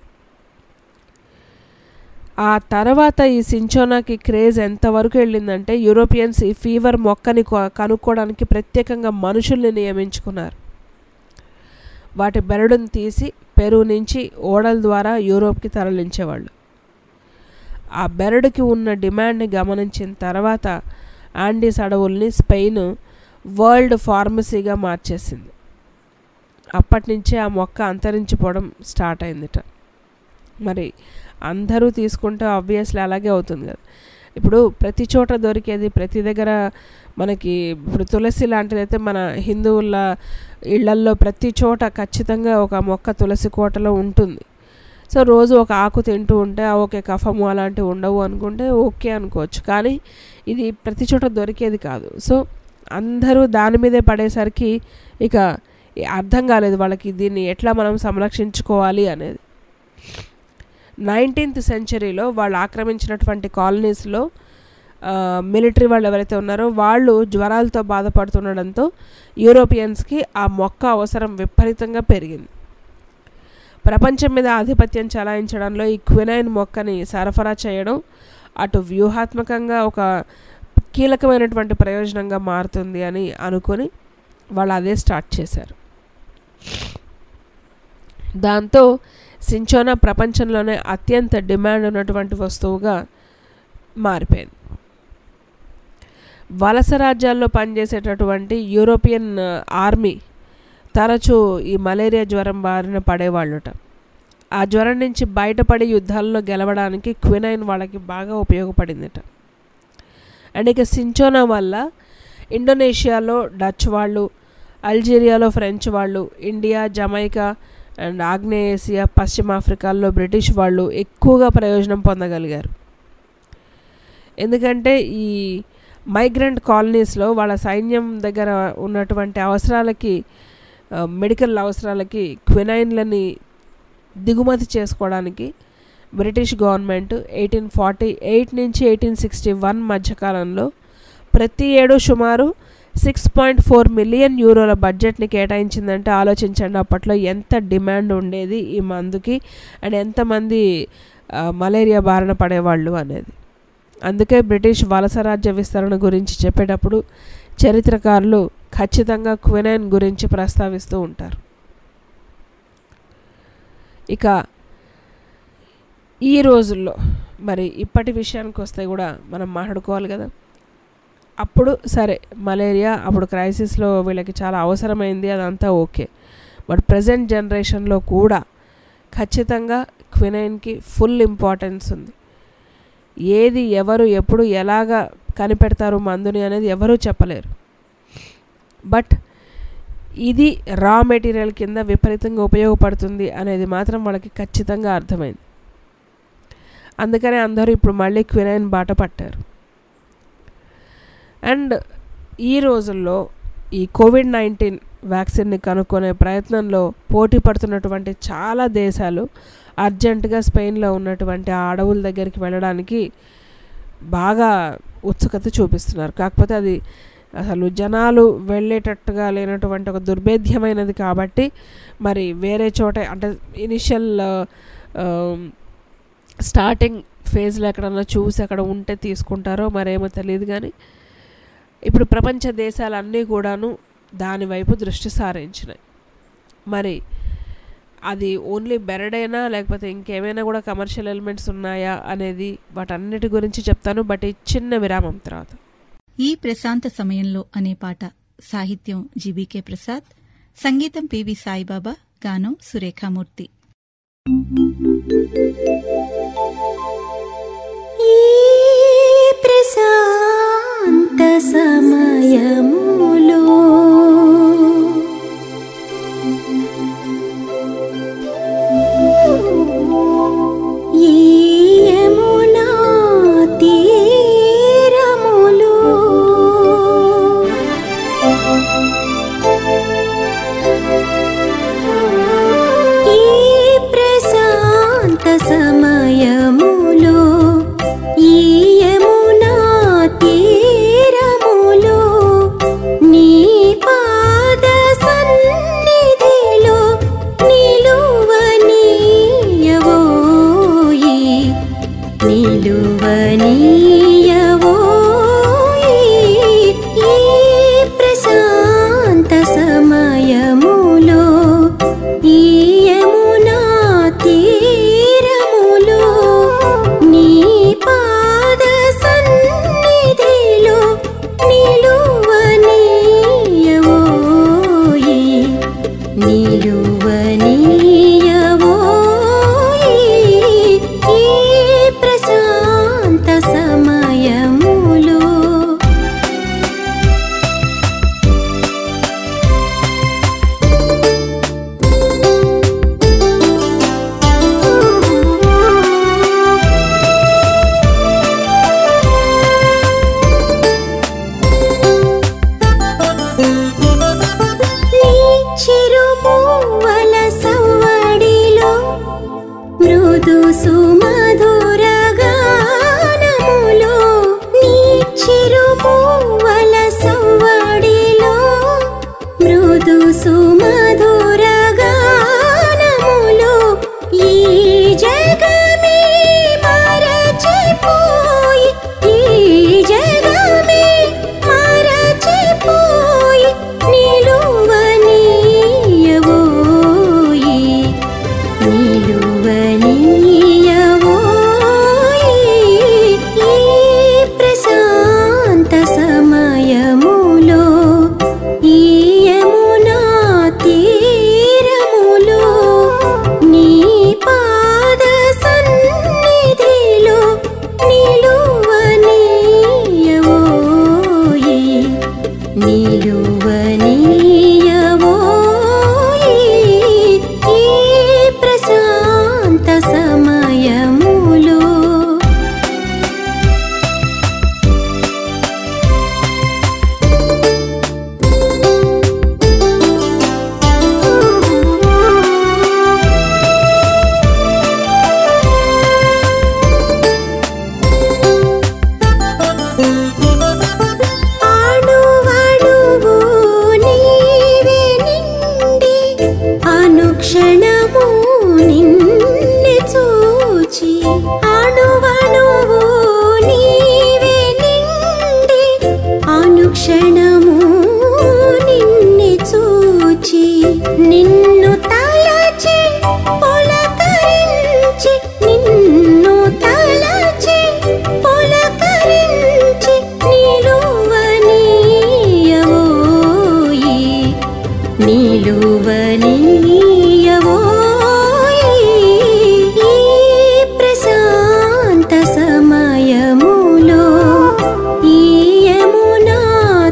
ఆ తర్వాత ఈ సించోనాకి క్రేజ్ ఎంతవరకు వెళ్ళిందంటే యూరోపియన్స్ ఈ ఫీవర్ మొక్కని కొ- కనుక్కోవడానికి ప్రత్యేకంగా మనుషుల్ని నియమించుకున్నారు వాటి బెరడును తీసి పెరు నుంచి ఓడల ద్వారా యూరోప్కి తరలించేవాళ్ళు ఆ బెరడుకి ఉన్న డిమాండ్ని గమనించిన తర్వాత ఆండీస్ అడవుల్ని స్పెయిన్ వరల్డ్ ఫార్మసీగా మార్చేసింది అప్పటి నుంచే ఆ మొక్క అంతరించిపోవడం స్టార్ట్ అయిందిట మరి అందరూ తీసుకుంటే ఆబ్వియస్లీ అలాగే అవుతుంది కదా ఇప్పుడు ప్రతి చోట దొరికేది ప్రతి దగ్గర మనకి ఇప్పుడు తులసి లాంటిదైతే మన హిందువుల ఇళ్లల్లో ప్రతి చోట ఖచ్చితంగా ఒక మొక్క తులసి కోటలో ఉంటుంది సో రోజు ఒక ఆకు తింటూ ఉంటే ఆ ఓకే కఫము అలాంటివి ఉండవు అనుకుంటే ఓకే అనుకోవచ్చు కానీ ఇది ప్రతి చోట దొరికేది కాదు సో అందరూ దాని మీదే పడేసరికి ఇక అర్థం కాలేదు వాళ్ళకి దీన్ని ఎట్లా మనం సంరక్షించుకోవాలి అనేది నైన్టీన్త్ సెంచరీలో వాళ్ళు ఆక్రమించినటువంటి కాలనీస్లో మిలిటరీ వాళ్ళు ఎవరైతే ఉన్నారో వాళ్ళు జ్వరాలతో బాధపడుతుండడంతో యూరోపియన్స్కి ఆ మొక్క అవసరం విపరీతంగా పెరిగింది ప్రపంచం మీద ఆధిపత్యం చలాయించడంలో ఈ క్వినైన్ మొక్కని సరఫరా చేయడం అటు వ్యూహాత్మకంగా ఒక కీలకమైనటువంటి ప్రయోజనంగా మారుతుంది అని అనుకొని వాళ్ళు అదే స్టార్ట్ చేశారు దాంతో సించోనా ప్రపంచంలోనే అత్యంత డిమాండ్ ఉన్నటువంటి వస్తువుగా మారిపోయింది వలస రాజ్యాల్లో పనిచేసేటటువంటి యూరోపియన్ ఆ, ఆర్మీ తరచూ ఈ మలేరియా జ్వరం బారిన పడేవాళ్ళుట ఆ జ్వరం నుంచి బయటపడి యుద్ధాల్లో గెలవడానికి క్వినైన్ వాళ్ళకి బాగా ఉపయోగపడిందిట అండ్ ఇక సించోనా వల్ల ఇండోనేషియాలో డచ్ వాళ్ళు అల్జీరియాలో ఫ్రెంచ్ వాళ్ళు ఇండియా జమైకా అండ్ ఆగ్నేయేసియా పశ్చిమ ఆఫ్రికాల్లో బ్రిటిష్ వాళ్ళు ఎక్కువగా ప్రయోజనం పొందగలిగారు ఎందుకంటే ఈ మైగ్రెంట్ కాలనీస్లో వాళ్ళ సైన్యం దగ్గర ఉన్నటువంటి అవసరాలకి ఆ, మెడికల్ అవసరాలకి క్వినైన్లని దిగుమతి చేసుకోవడానికి British government eighteen forty eight నుంచి ఎయిటీన్ సిక్స్టీ వన్ మధ్యకాలంలో ప్రతి ఏడు సుమారు సిక్స్ పాయింట్ ఫోర్ మిలియన్ యూరోల బడ్జెట్ని కేటాయించిందంటే ఆలోచించండి అప్పట్లో ఎంత డిమాండ్ ఉండేది ఈ మందుకి అండ్ ఎంతమంది ఆ, మలేరియా బారిన పడేవాళ్ళు అనేది అందుకే బ్రిటిష్ వలస రాజ్య విస్తరణ గురించి చెప్పేటప్పుడు చరిత్రకారులు ఖచ్చితంగా క్వినైన్ గురించి ప్రస్తావిస్తూ ఉంటారు ఇక ఈ రోజుల్లో మరి ఇప్పటి విషయానికి వస్తే కూడా మనం మాట్లాడుకోవాలి కదా అప్పుడు సరే మలేరియా అప్పుడు క్రైసిస్లో వీళ్ళకి చాలా అవసరమైంది అదంతా ఓకే బట్ ప్రజెంట్ జనరేషన్లో కూడా ఖచ్చితంగా క్వినైన్కి ఫుల్ ఇంపార్టెన్స్ ఉంది ఏది ఎవరు ఎప్పుడు ఎలాగా కనిపెడతారు మందుని అనేది ఎవరూ చెప్పలేరు బట్ ఇది రా మెటీరియల్ కింద విపరీతంగా ఉపయోగపడుతుంది అనేది మాత్రం వాళ్ళకి ఖచ్చితంగా అర్థమైంది అందుకనే అందరూ ఇప్పుడు మళ్ళీ క్వినైన్ బాట పట్టారు అండ్ ఈ రోజుల్లో ఈ కోవిడ్ నైన్టీన్ వ్యాక్సిన్ని కనుక్కునే ప్రయత్నంలో పోటీ పడుతున్నటువంటి చాలా దేశాలు అర్జెంటుగా స్పెయిన్లో ఉన్నటువంటి ఆ అడవుల దగ్గరికి వెళ్ళడానికి బాగా ఉత్సుకత చూపిస్తున్నారు కాకపోతే అది అసలు జనాలు వెళ్ళేటట్టుగా లేనటువంటి ఒక దుర్భేద్యమైనది కాబట్టి మరి వేరే చోట అంటే ఇనిషియల్ స్టార్టింగ్ ఫేజ్లో ఎక్కడన్నా చూసి అక్కడ ఉంటే తీసుకుంటారో మరేమో తెలియదు కానీ ఇప్పుడు ప్రపంచ దేశాలన్నీ కూడాను దానివైపు దృష్టి సారించినాయి మరి అది ఓన్లీ బెరడైనా లేకపోతే ఇంకేమైనా కూడా కమర్షియల్ ఎలిమెంట్స్ ఉన్నాయా అనేది వాటన్నిటి గురించి చెప్తాను బట్ ఈ చిన్న విరామం తర్వాత ఈ ప్రశాంత సమయంలో అనే పాట సాహిత్యం జీబీకే ప్రసాద్ సంగీతం పివి సాయిబాబా గానం సురేఖామూర్తి ఈ ప్రశాంత సమయములో ఈ యమునా తీరములో ఈ ప్రశాంత సమయములో నిలువనీయవోయి ఈ ప్రశాంత సమయములో ఈ యమునా తీరములో నీ పాద సన్నిధిలో నిలువనీయవోయి నిలువనీయవోయి ఈ ప్రశాంత సమయములో నీ చిరుమూవల సవ్వడిలో మృదు సుమధుర గానములో నీ చిరుమూవల సవ్వడిలో మృదు సుమధుర గానములో ఈ జగమే మరచిపోయి ఈ జగమే మరచిపోయి నిలువనీయవోయి నిలువనీయవోయి ఈ ప్రశాంత సమయములో ఈ యమునా తీరములో నీ పాద సన్నిధిలో నిలువనీయవోయి నిలువనీయవోయి ఈ ప్రశాంత సమయములో అణువణువు నీవే నిండి అనుక్షణము నిన్నే చూచి అణువణువు నీవే నిండి అనుక్షణము నిన్నే చూచి నిన్ను తలచి పొలకరించి నిన్ను తలచి పొలకరించి నిలువనీయవోయి నిలువనీయవోయి ఈ ప్రశాంత సమయములో ఈ యమునా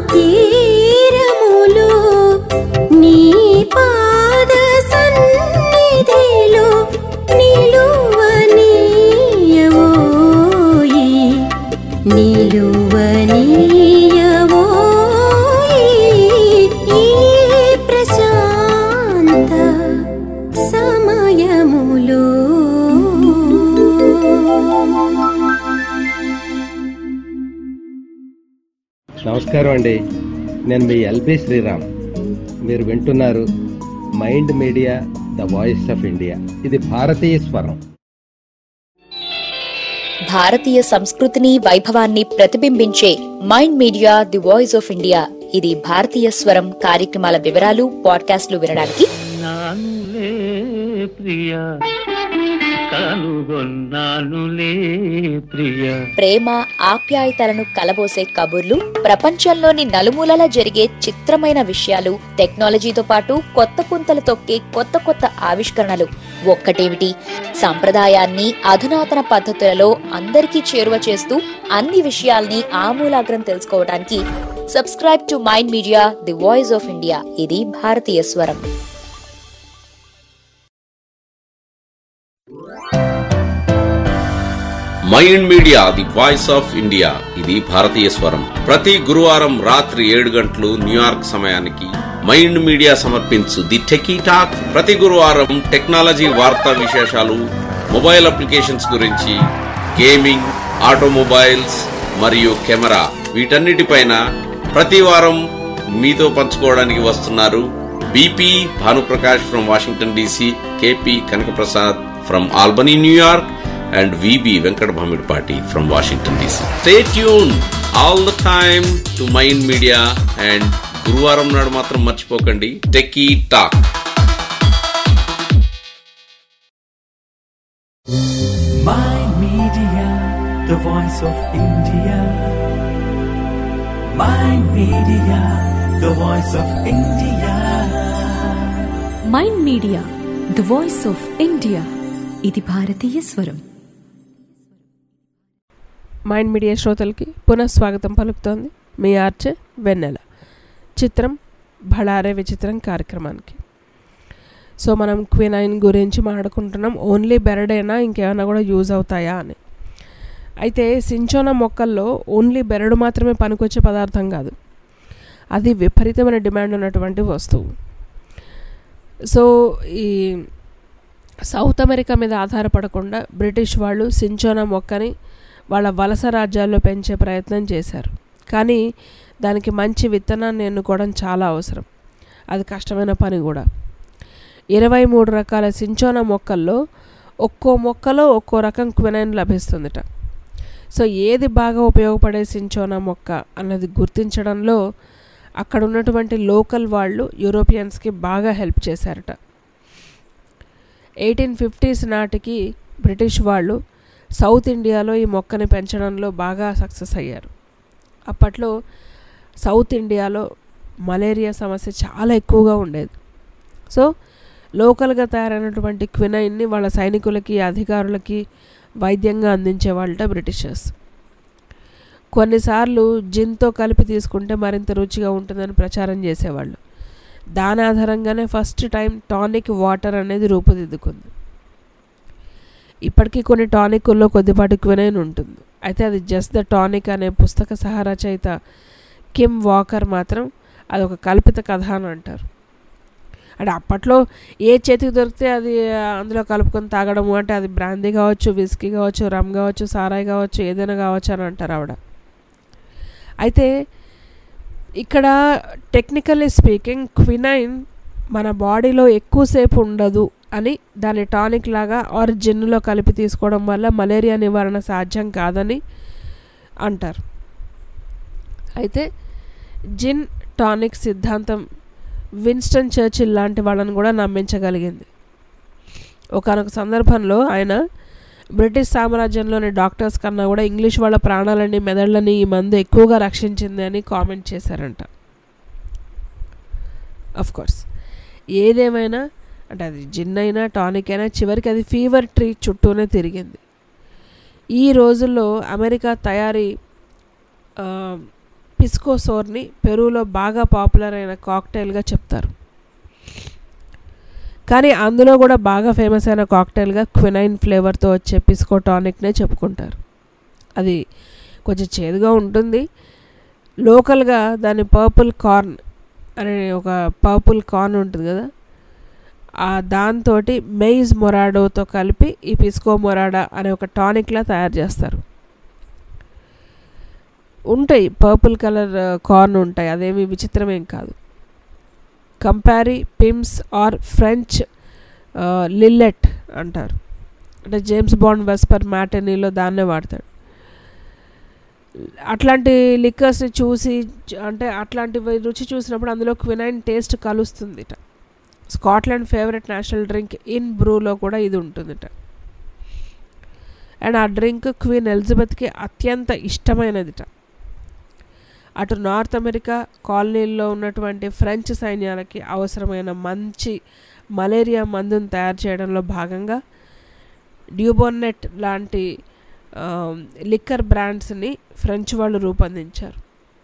తీరములో నీ పాద సన్నిధిలో నిలువనీయవోయి నిలువనీయవోయి ఈ ప్రశాంత సమయములో నమస్కారం అండి నేను మీ ఎల్బి శ్రీరామ్ మీరు వింటున్నారు mind media the voice of India ఇది భారతీయ స్వరం భారతీయ సంస్కృతిని వైభవాన్ని ప్రతిబింబించే Mind media the voice of India ఇది భారతీయ స్వరం కార్యక్రమాల వివరాలు పాడ్కాస్ట్లు వినడానికి నానులే ప్రియ కనుగొన్నానులే ప్రియ ప్రేమ ఆప్యాయతలను కలబోసే కబుర్లు ప్రపంచంలోని నలుమూలలా జరిగే చిత్రమైన విషయాలు టెక్నాలజీతో పాటు కొత్త పుంతలు తొక్కే కొత్త కొత్త ఆవిష్కరణలు ఒక్కటేమిటి సంప్రదాయాన్ని అధునాతన పద్ధతులలో అందరికీ చేరువ చేస్తూ అన్ని విషయాల్ని ఆమూలాగ్రం తెలుసుకోవడానికి subscribe to Mind media the voice of India ఇది భారతీయ స్వరం mind media the voice of India ఇది భారతీయ స్వరం ప్రతి గురువారం రాత్రి ఏడు గంటలు న్యూయార్క్ సమయానికి మైండ్ మీడియా సమర్పించు ది టెకీ టాక్ ప్రతి గురువారం టెక్నాలజీ వార్తా విశేషాలు మొబైల్ అప్లికేషన్స్ గురించి గేమింగ్ ఆటోమొబైల్స్ మరియు కెమెరా వీటన్నిటిపైన ప్రతి వారం మీతో పంచుకోవడానికి వస్తున్నారు BP Bhanuprakash from Washington DC KP Kanakaprasad from Albany New York and VB Venkat Bhamidpati from Washington DC. Stay tuned all the time to Mind Media and గురువారం నాడు మాత్రం మర్చిపోకండి Techie Talk Mind Media, the voice of India. Mind Media, the voice of India. Mind media the voice of India ఇది భారతీయ స్వరం mind media శ్రోతలకి పునఃస్వాగతం పలుకుతోంది మీ ఆర్చే వెన్నెల చిత్రం భళారే విచిత్రం కార్యక్రమానికి సో మనం క్వినైన్ గురించి మాట్లాడుకుంటున్నాం ఓన్లీ బెరడేనా ఇంకేమైనా కూడా యూజ్ అవుతాయా అని అయితే సించోనా మొక్కల్లో ఓన్లీ బెరడు మాత్రమే పనికొచ్చే పదార్థం కాదు అది విపరీతమైన డిమాండ్ ఉన్నటువంటి వస్తువు సో ఈ సౌత్ అమెరికా మీద ఆధారపడకుండా బ్రిటిష్ వాళ్ళు సించోనా మొక్కని వాళ్ళ వలస రాజ్యాల్లో పెంచే ప్రయత్నం చేశారు కానీ దానికి మంచి విత్తనాన్ని ఎన్నుకోవడం చాలా అవసరం అది కష్టమైన పని కూడా ఇరవై మూడు రకాల సించోనా మొక్కల్లో ఒక్కో మొక్కలో ఒక్కో రకం క్వినైన్ లభిస్తుందిట సో ఏది బాగా ఉపయోగపడే సించోనా మొక్క అన్నది గుర్తించడంలో అక్కడ ఉన్నటువంటి లోకల్ వాళ్ళు యూరోపియన్స్కి బాగా హెల్ప్ చేశారట ఎయిటీన్ ఫిఫ్టీస్ నాటికి బ్రిటిష్ వాళ్ళు సౌత్ ఇండియాలో ఈ మొక్కని పెంచడంలో బాగా సక్సెస్ అయ్యారు అప్పట్లో సౌత్ ఇండియాలో మలేరియా సమస్య చాలా ఎక్కువగా ఉండేది సో లోకల్గా తయారైనటువంటి క్వినైన్ని వాళ్ళ సైనికులకి అధికారులకి వైద్యంగా అందించేవాళ్ళట బ్రిటిషర్స్ కొన్నిసార్లు జిన్తో కలిపి తీసుకుంటే మరింత రుచిగా ఉంటుందని ప్రచారం చేసేవాళ్ళు దాని ఆధారంగానే ఫస్ట్ టైం టానిక్ వాటర్ అనేది రూపుదిద్దుకుంది ఇప్పటికీ కొన్ని టానిక్ల్లో కొద్దిపాటి క్వినైన్ ఉంటుంది అయితే అది జస్ట్ ద టానిక్ అనే పుస్తక సహరచయిత కిమ్ వాకర్ మాత్రం అదొక కల్పిత కథ అని అంటారు అంటే అప్పట్లో ఏ చేతికి దొరికితే అది అందులో కలుపుకొని తాగడము అంటే అది బ్రాందీ కావచ్చు విస్కీ కావచ్చు రమ్ కావచ్చు సారాయి కావచ్చు ఏదైనా కావచ్చు అని అంటారు ఆవిడ అయితే ఇక్కడ టెక్నికల్లీ స్పీకింగ్ క్వినైన్ మన బాడీలో ఎక్కువసేపు ఉండదు అని దాని టానిక్ లాగా ఆర్ జిన్నులో కలిపి తీసుకోవడం వల్ల మలేరియా నివారణ సాధ్యం కాదని అంటారు అయితే జిన్ టానిక్ సిద్ధాంతం విన్స్టన్ చర్చిల్ లాంటి వాళ్ళని కూడా నమ్మించగలిగింది ఒకనొక సందర్భంలో ఆయన బ్రిటిష్ సామ్రాజ్యంలోని డాక్టర్స్ కన్నా కూడా ఇంగ్లీష్ వాళ్ళ ప్రాణాలని మెదళ్ళని ఈ మందు ఎక్కువగా రక్షించింది అని కామెంట్ చేశారంట అఫ్ కోర్స్ ఏదేమైనా అంటే అది జిన్ అయినా టానిక్ అయినా చివరికి అది ఫీవర్ ట్రీ చుట్టూనే తిరిగింది ఈ రోజుల్లో అమెరికా తయారీ పిస్కోసోర్ని పెరూలో బాగా పాపులర్ అయిన కాక్టైల్గా చెప్తారు కానీ అందులో కూడా బాగా ఫేమస్ అయిన కాక్టైల్గా క్వినైన్ ఫ్లేవర్తో వచ్చే పిస్కో టానిక్నే చెప్పుకుంటారు అది కొంచెం చేదుగా ఉంటుంది లోకల్గా దాని పర్పుల్ కార్న్ అనే ఒక పర్పుల్ కార్న్ ఉంటుంది కదా ఆ దాంతో మెయిజ్ మొరాడోతో కలిపి ఈ పిస్కో మొరాడా అనే ఒక టానిక్లా తయారు చేస్తారు ఉంటాయి పర్పుల్ కలర్ కార్న్ ఉంటాయి అదేమి విచిత్రమేం కాదు కంపారి పిమ్స్ ఆర్ ఫ్రెంచ్ లిల్లెట్ అంటారు అంటే జేమ్స్ బాండ్ వెస్పర్ మ్యాటనీలో దాన్నే వాడతాడు అట్లాంటి లిక్కర్స్ని చూసి అంటే అట్లాంటి రుచి చూసినప్పుడు అందులో క్వినైన్ టేస్ట్ కలుస్తుందిట Scotland favourite national drink Irn బ్రూలో కూడా ఇది ఉంటుందిట అండ్ ఆ డ్రింక్ క్వీన్ ఎలిజబెత్కి అత్యంత ఇష్టమైనదిట అటు నార్త్ అమెరికా కాలనీల్లో ఉన్నటువంటి ఫ్రెంచ్ సైన్యాలకి అవసరమైన మంచి మలేరియా మందును తయారు చేయడంలో భాగంగా డ్యూబోన్నెట్ లాంటి లిక్కర్ బ్రాండ్స్ని ఫ్రెంచ్ వాళ్ళు రూపొందించారు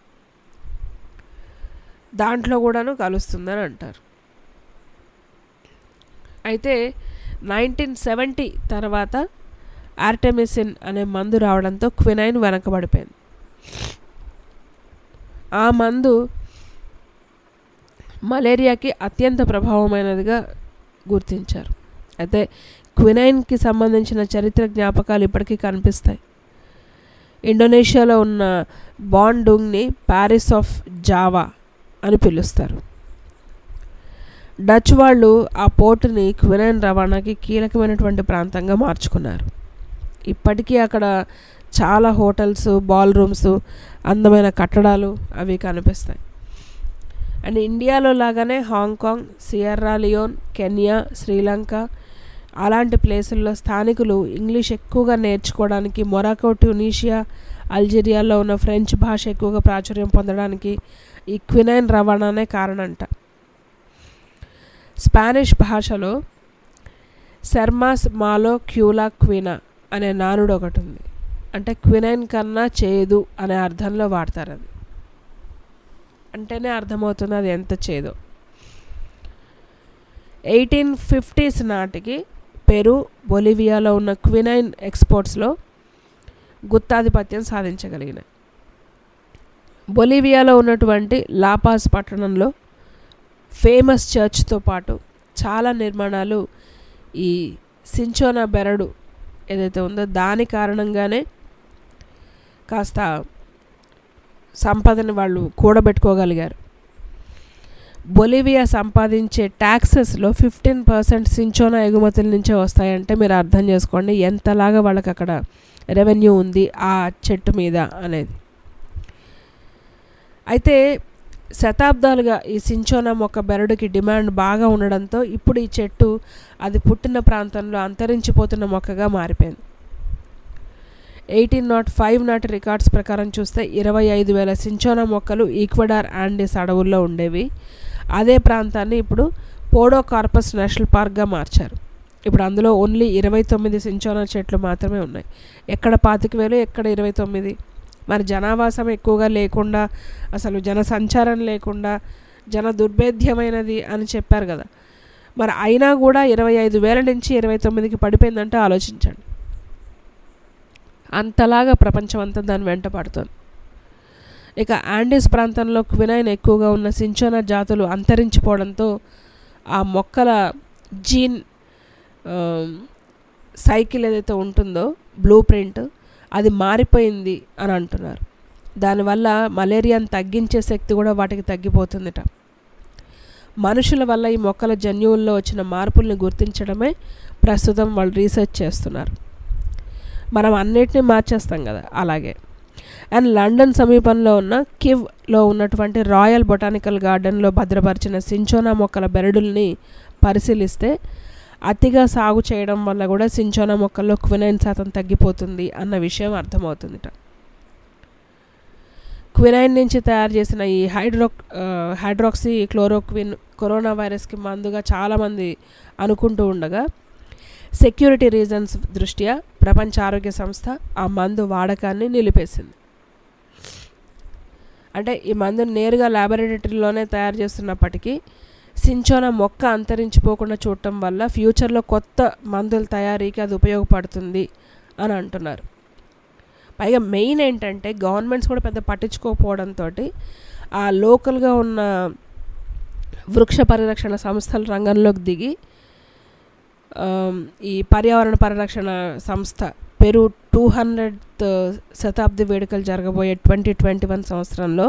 దాంట్లో కూడాను కలుస్తుందని అంటారు అయితే నైన్టీన్ సెవెంటీ తర్వాత ఆర్టెమిసిన్ అనే మందు రావడంతో క్వినైన్ వెనకబడిపోయింది ఆ మందు మలేరియాకి అత్యంత ప్రభావమైనదిగా గుర్తించారు అయితే క్వినైన్కి సంబంధించిన చరిత్ర జ్ఞాపకాలు ఇప్పటికీ కనిపిస్తాయి ఇండోనేషియాలో ఉన్న బాండుంగ్ని ప్యారిస్ ఆఫ్ జావా అని పిలుస్తారు డచ్ వాళ్ళు ఆ పోర్టుని క్వినైన్ రవాణాకి కీలకమైనటువంటి ప్రాంతంగా మార్చుకున్నారు ఇప్పటికీ అక్కడ చాలా హోటల్స్ బాల్ రూమ్స్ అందమైన కట్టడాలు అవి కనిపిస్తాయి అండ్ ఇండియాలో లాగానే Hong Kong Sierra Leone Kenya Sri Lanka అలాంటి ప్లేసుల్లో స్థానికులు ఇంగ్లీష్ ఎక్కువగా నేర్చుకోవడానికి మొరాకో ట్యూనీషియా అల్జీరియాలో ఉన్న ఫ్రెంచ్ భాష ఎక్కువగా ప్రాచుర్యం పొందడానికి ఈ క్వినైన్ రవాణానే కారణంట స్పానిష్ భాషలో సెర్మాస్ మాలో క్యూలా క్వినా అనే నానుడు ఒకటి ఉంది అంటే క్వినైన్ కన్నా చేదు అనే అర్థంలో వాడతారు అది అంటేనే అర్థమవుతుంది అది ఎంత చేదో ఎయిటీన్ ఫిఫ్టీస్ నాటికి పెరు బొలివియాలో ఉన్న క్వినైన్ ఎక్స్పోర్ట్స్లో గుత్తాధిపత్యం సాధించగలిగినాయి బొలివియాలో ఉన్నటువంటి లాపాస్ పట్టణంలో ఫేమస్ చర్చ్తో పాటు చాలా నిర్మాణాలు ఈ సించోనా బెరడు ఏదైతే ఉందో దాని కారణంగానే కాస్త సంపదని వాళ్ళు కూడబెట్టుకోగలిగారు బొలివియా సంపాదించే ట్యాక్సెస్లో ఫిఫ్టీన్ పర్సెంట్ సించోనా ఎగుమతుల నుంచే వస్తాయంటే మీరు అర్థం చేసుకోండి ఎంతలాగా వాళ్ళకి అక్కడ రెవెన్యూ ఉంది ఆ చెట్టు మీద అనేది అయితే శతాబ్దాలుగా ఈ సించోనా మొక్క బెరడుకి డిమాండ్ బాగా ఉండడంతో ఇప్పుడు ఈ చెట్టు అది పుట్టిన ప్రాంతంలో అంతరించిపోతున్న మొక్కగా మారిపోయింది ఎయిటీన్ నాట్ ఫైవ్ నాటి రికార్డ్స్ ప్రకారం చూస్తే ఇరవై ఐదు వేల సించోనా మొక్కలు ఈక్వడార్ ఆండిస్ అడవుల్లో ఉండేవి అదే ప్రాంతాన్ని ఇప్పుడు పోడో కార్పస్ నేషనల్ పార్క్గా మార్చారు ఇప్పుడు అందులో ఓన్లీ ఇరవై తొమ్మిది సించోనా చెట్లు మాత్రమే ఉన్నాయి ఎక్కడ పాతిక వేలు ఎక్కడ ఇరవై తొమ్మిది మరి జనావాసం ఎక్కువగా లేకుండా అసలు జన సంచారం లేకుండా జన దుర్భేద్యమైనది అని చెప్పారు కదా మరి అయినా కూడా ఇరవై ఐదు వేల నుంచి ఇరవై తొమ్మిదికి పడిపోయిందంటే ఆలోచించండి అంతలాగా ప్రపంచం అంతా దాని వెంట పడుతుంది ఇక ఆండీస్ ప్రాంతంలో క్వినైన్ ఎక్కువగా ఉన్న సించోనా జాతులు అంతరించిపోవడంతో ఆ మొక్కల జీన్ సైకిల్ ఏదైతే ఉంటుందో బ్లూ ప్రింట్ అది మారిపోయింది అని అంటున్నారు దానివల్ల మలేరియాను తగ్గించే శక్తి కూడా వాటికి తగ్గిపోతుందిట మనుషుల వల్ల ఈ మొక్కల జన్యువుల్లో వచ్చిన మార్పుల్ని గుర్తించడమే ప్రస్తుతం వాళ్ళు రీసెర్చ్ చేస్తున్నారు మనం అన్నిటినీ మార్చేస్తాం కదా అలాగే అండ్ లండన్ సమీపంలో ఉన్న కివ్లో ఉన్నటువంటి రాయల్ బొటానికల్ గార్డెన్లో భద్రపరిచిన సించోనా మొక్కల బెరడుల్ని పరిశీలిస్తే అతిగా సాగు చేయడం వల్ల కూడా సించోనా మొక్కల్లో క్వినైన్ శాతం తగ్గిపోతుంది అన్న విషయం అర్థమవుతుందిట క్వినైన్ నుంచి తయారు చేసిన ఈ హైడ్రో హైడ్రాక్సీ క్లోరోక్విన్ కరోనా వైరస్కి మందుగా చాలామంది అనుకుంటూ ఉండగా సెక్యూరిటీ రీజన్స్ దృష్ట్యా ప్రపంచ ఆరోగ్య సంస్థ ఆ మందు వాడకాన్ని నిలిపేసింది అంటే ఈ మందును నేరుగా ల్యాబొరేటరీలోనే తయారు చేస్తున్నప్పటికీ సించోనా మొక్క అంతరించిపోకుండా చూడటం వల్ల ఫ్యూచర్లో కొత్త మందుల తయారీకి అది ఉపయోగపడుతుంది అని అంటున్నారు పైగా మెయిన్ ఏంటంటే గవర్నమెంట్స్ కూడా పెద్ద పట్టించుకోకపోవడంతో ఆ లోకల్గా ఉన్న వృక్ష పరిరక్షణ సంస్థల రంగంలోకి దిగి ఈ పర్యావరణ పరిరక్షణ సంస్థ పెరు టూ హండ్రెడ్ శతాబ్ది వేడుకలు జరగబోయే ట్వంటీ ట్వంటీ వన్ సంవత్సరంలో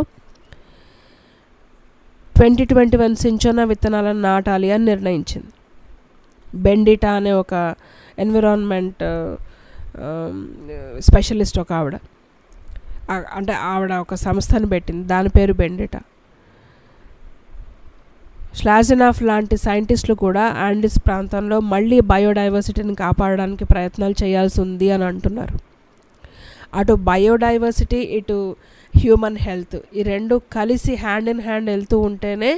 ట్వంటీ ట్వంటీ వన్ సించోనా విత్తనాలను నాటాలి అని నిర్ణయించింది బెండిటా అనే ఒక ఎన్విరాన్మెంట్ స్పెషలిస్ట్ ఒక ఆవిడ అంటే ఆవిడ ఒక సంస్థను పెట్టింది దాని పేరు బెండిటా స్లాజినాఫ్ లాంటి సైంటిస్టులు కూడా ఆండిస్ ప్రాంతంలో మళ్ళీ బయోడైవర్సిటీని కాపాడడానికి ప్రయత్నాలు చేయాల్సి ఉంది అని అంటున్నారు అటు బయోడైవర్సిటీ ఇటు హ్యూమన్ హెల్త్ ఈ రెండు కలిసి హ్యాండ్ ఇన్ హ్యాండ్ వెళ్తూ ఉంటేనే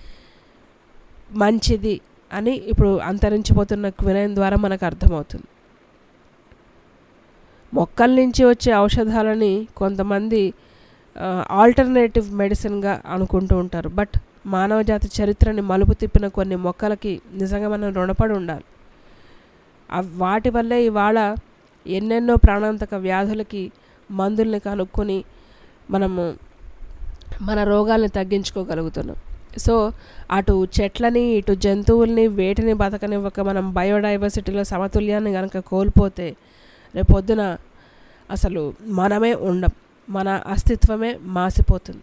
మంచిది అని ఇప్పుడు అంతరించిపోతున్న క్వినైన్ ద్వారా మనకు అర్థమవుతుంది మొక్కల నుంచి వచ్చే ఔషధాలని కొంతమంది ఆల్టర్నేటివ్ మెడిసిన్గా అనుకుంటూ ఉంటారు బట్ మానవజాతి చరిత్రని మలుపు తిప్పిన కొన్ని మొక్కలకి నిజంగా మనం రుణపడి ఉండాలి వాటి వల్లే ఇవాళ ఎన్నెన్నో ప్రాణాంతక వ్యాధులకి మందుల్ని కనుక్కొని మనము మన రోగాల్ని తగ్గించుకోగలుగుతున్నాం సో అటు చెట్లని ఇటు జంతువుల్ని వేటిని బతకనివ్వక మనం బయోడైవర్సిటీలో సమతుల్యాన్ని కనుక కోల్పోతే రేపొద్దున అసలు మనమే ఉండం మన అస్తిత్వమే మాసిపోతుంది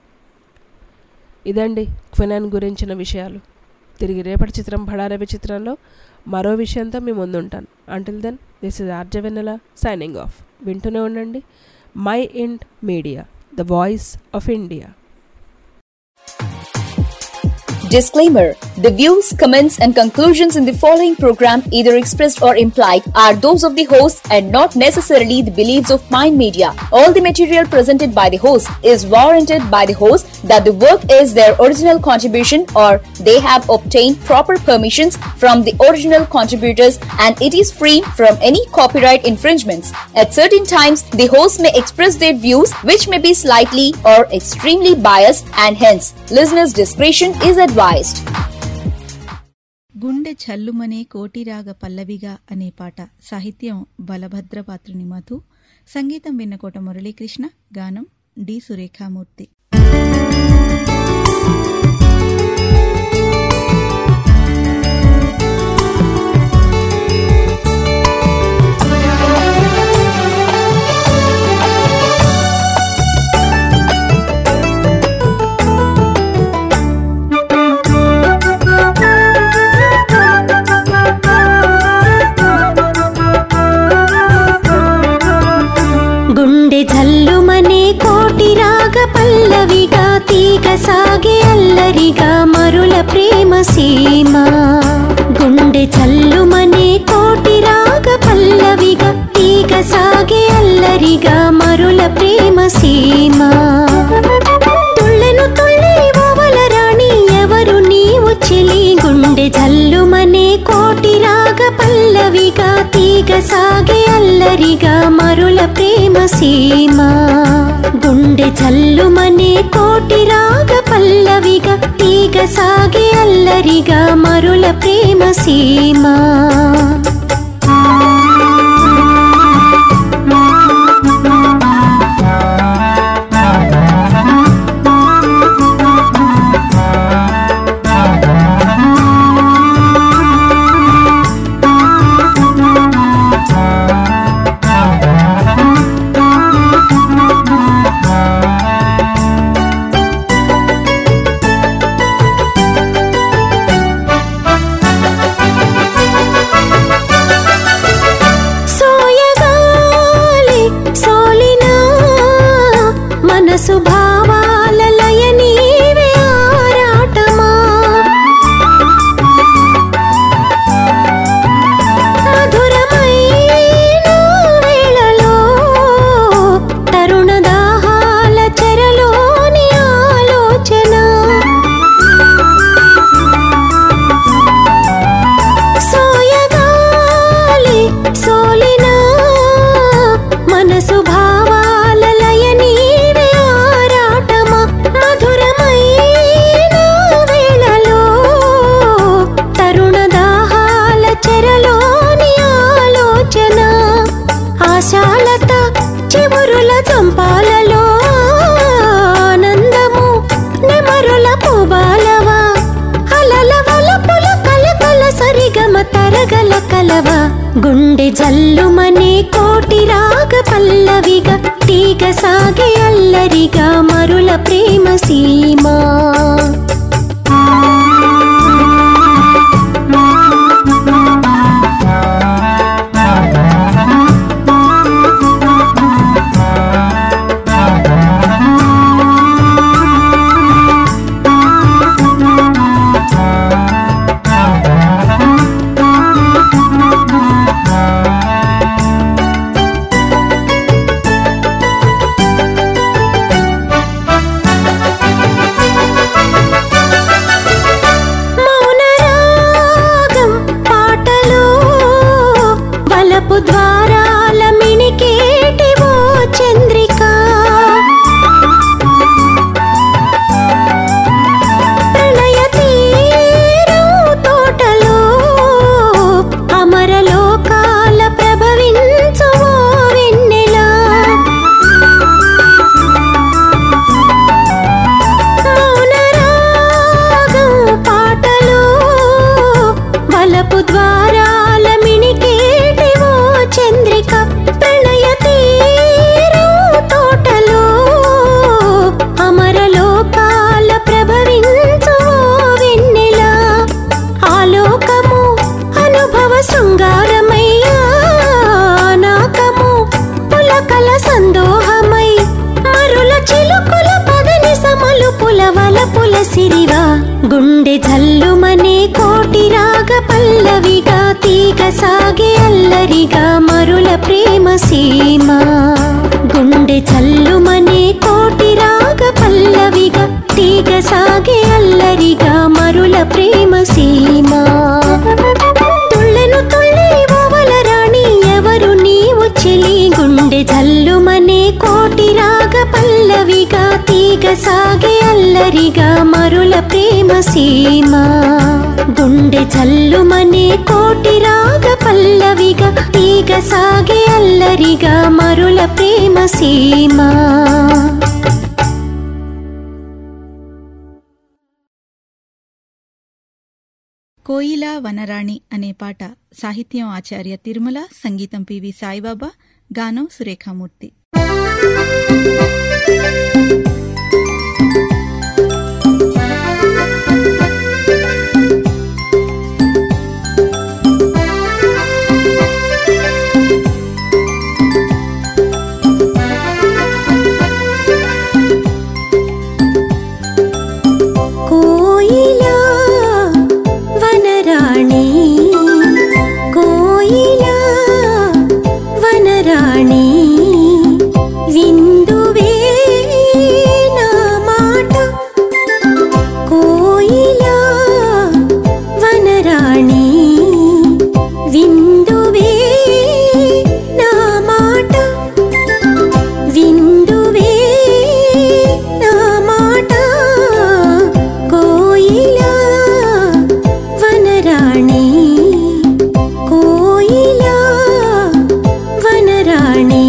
ఇదండి క్వినన్ గురించిన విషయాలు తిరిగి రేపటి చిత్రం బడారవి చిత్రంలో మరో విషయంతో మీ ముందుంటాను until then this is RJ Vennela signing off వింటూనే ఉండండి Mind Media the voice of India Disclaimer The views, comments, and conclusions in the following program, either expressed or implied, are those of the host and not necessarily the beliefs of Mind Media. All the material presented by the host is warranted by the host that the work is their original contribution or they have obtained proper permissions from the original contributors and it is free from any copyright infringements. At certain times, the host may express their views which may be slightly or extremely biased and hence listeners' discretion is advised. గుండె చల్లుమనే కోటిరాగ పల్లవిగా అనే పాట సాహిత్యం బలభద్రపాత్రుని మధు సంగీతం విన్నకోట మురళీకృష్ణ గానం D Surekha Murthy గుండె జల్లుమనే కోటి రాగ పల్లవిగా తీగ సాగే అల్లరిగా మరుల ప్రేమ సీమ గుండె జల్లుమనే కోటి రాగ పల్లవిగా తీగ సాగే అల్లరిగా మరుల ప్రేమ సీమ తుళ్ళెను తుళ్ళి ఓవల రాణి ఎవరు నీవు చెలి గుండె జల్లుమనే కోటి రాగ పల్లవిగా తీగ సాగే అల్లరిగా మరుల ప్రేమ సీమ గుండె జల్లుమనే కోటి రాగ పల్లవిగా తీగ సాగే అల్లరిగా మరుల ప్రేమ సీమ సోయగాలి సోలినా మనసు భావాల లయ నీవే ఆరాటమా మధురమైన వేళలో తరుణ దాహాల చెరలోని ఆలోచన సోయగాలి సోలినా మనసు భావాల లయ నీవే ఆరాటమా మధురమైన వేళలో తరుణ దాహాల చెరలోని ఆలోచన ఆశాలత చివురుల చంపాలలో ఆనందము నెమరుల పుబాలవా అలల వలపుల కలకల సరిగమ తరగల కలవ గుండె జల్లుమనే కోటి రాగ పల్లవిగా తీగ సాగే అల్లరిగా మరుల ప్రేమ సీమా సిరివా గుండె జల్లుమనే కోటి రాగ పల్లవిగా తీగ సాగే అల్లరిగా మరుల ప్రేమ సీమ గుండె జల్లుమనే కోటి రాగ పల్లవిగా తీగ సాగే అల్లరిగా మరుల ప్రేమ సీమ తుళ్ళెను తుళ్ళి ఓవల రాణి ఎవరు నీవు చెలి గుండె జల్లుమనే కోటి రాగ పల్లవిగా తీగ సాగే అల్లరిగా మరుల ప్రేమ సీమ గుండె జల్లుమనే కోటి రాగ పల్లవిగా తీగ సాగే అల్లరిగా మరుల ప్రేమ సీమ కోయిలా వనరాణి అనే పాట సాహిత్యం ఆచార్య తిరుమల సంగీతం పివి సాయిబాబా గానం సురేఖామూర్తి కోయిలా వనరాణి కోయిలా వనరాణి విందువే నా మాట కోయిలా వనరాణి విందువే నా మాట విందువే నా మాట కోయిలా వనరాణి కోయిలా వనరాణి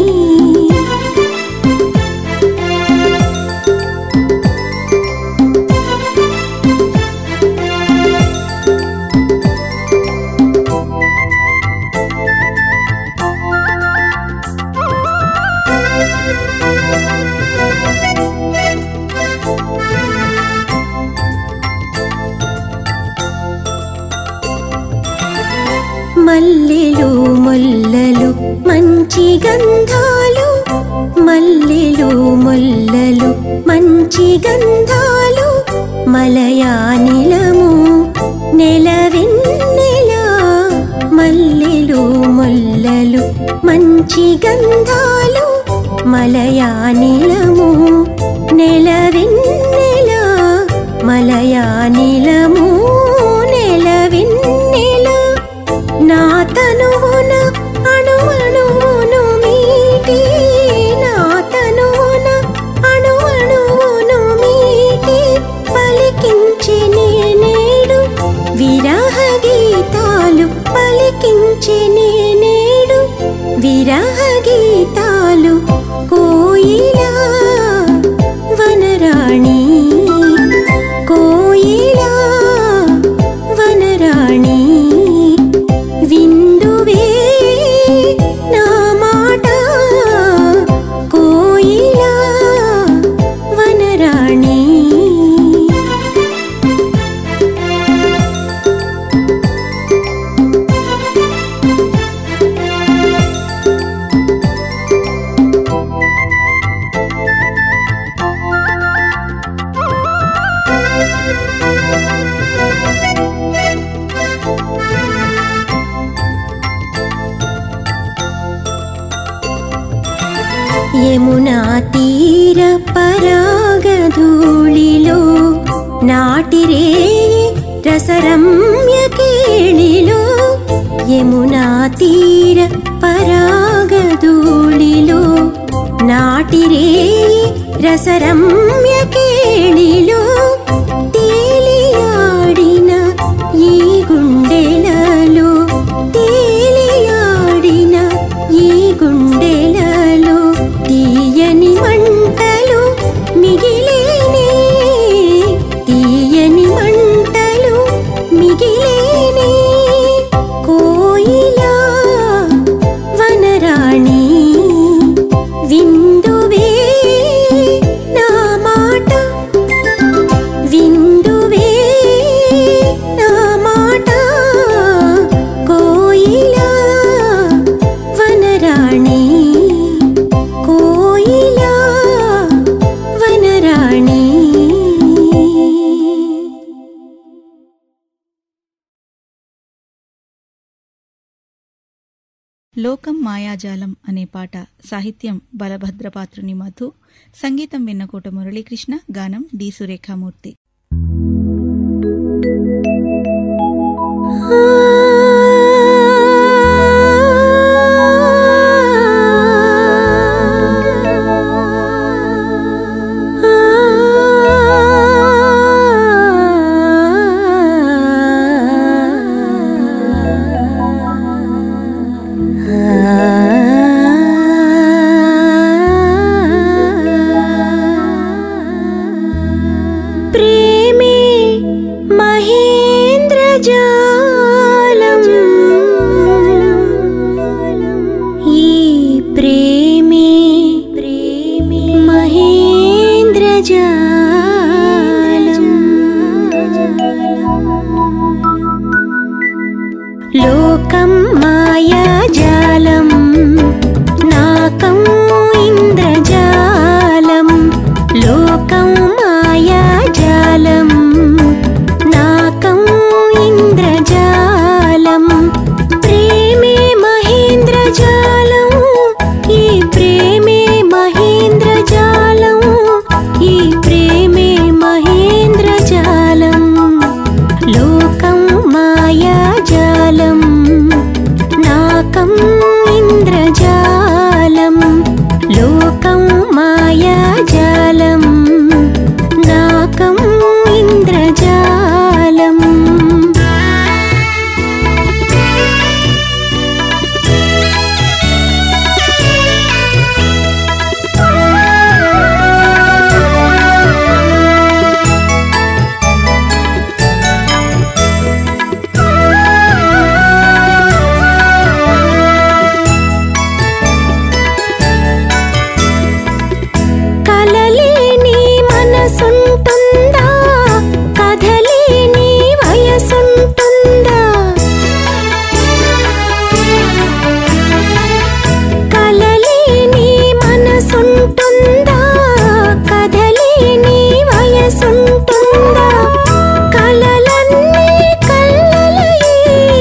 మల్లెలు ముల్లలు మంచి గంధాలు మల్లెలు ముల్లలు మంచి గంధాలు మలయానిలము నెలవెన్నెల మల్లెలు ముల్లలు మంచి గంధాలు మలయానిలము నెలవెన్నెల మలయానిలము నెలవెన్నెల నా తనువున అణువణువును మీటి నా తనువున అణువణువును మీటి పలికించి నేడు విరహ గీతాలు పలికించి నేడు విరహ గీతాలు కోయిలా వనరాణి కోయిలా వనరాణి విందువే నా మాట కోయిలా వనరాణి యమునా తీర పరాగధూళిలో నాటిరే రసరమ్య కేళిలో యమునా తీర పరాగధూళిలో నాటిరే రసరమ్య కేళిలో తేలియాడిన ఈ గుండెలలో తేలియాడిన ఈ గుండెలలో తీయని మంటలు మిగిలేనే తీయని మంటలు మిగిలేనే కోయిలా వనరాణి విందువే నా మాట లోకం మాయాజాలం అనే పాట సాహిత్యం బలభద్రపాత్రుని మధు సంగీతం విన్నకోట మురళీకృష్ణ గానం డి సురేఖామూర్తి ప్రేమే మహేంద్రజాలం ఈ ప్రేమే ప్రేమే మహేంద్రజాలం లోకం మాయాజాలం నాకం ఇంద్రజాలం లోకం మాయాజాలం నాకం ఇంద్రజాలం ప్రేమే మహేంద్రజాలం ఈ ప్రేమే మహేంద్రజాలం ఈ ప్రేమే మహేంద్రజాలం లోకం మాయాజాలం నాకం ఇంద్రజాలం లోకం మాయాజాలం నాకం ఇంద్రజాలం కలలేని మనసుంటుందా కథలేని వయసుంటుందా కలలేని మనసుంటుందా కథలేని వయసుంటుందా కలలన్నీ కల్లలయి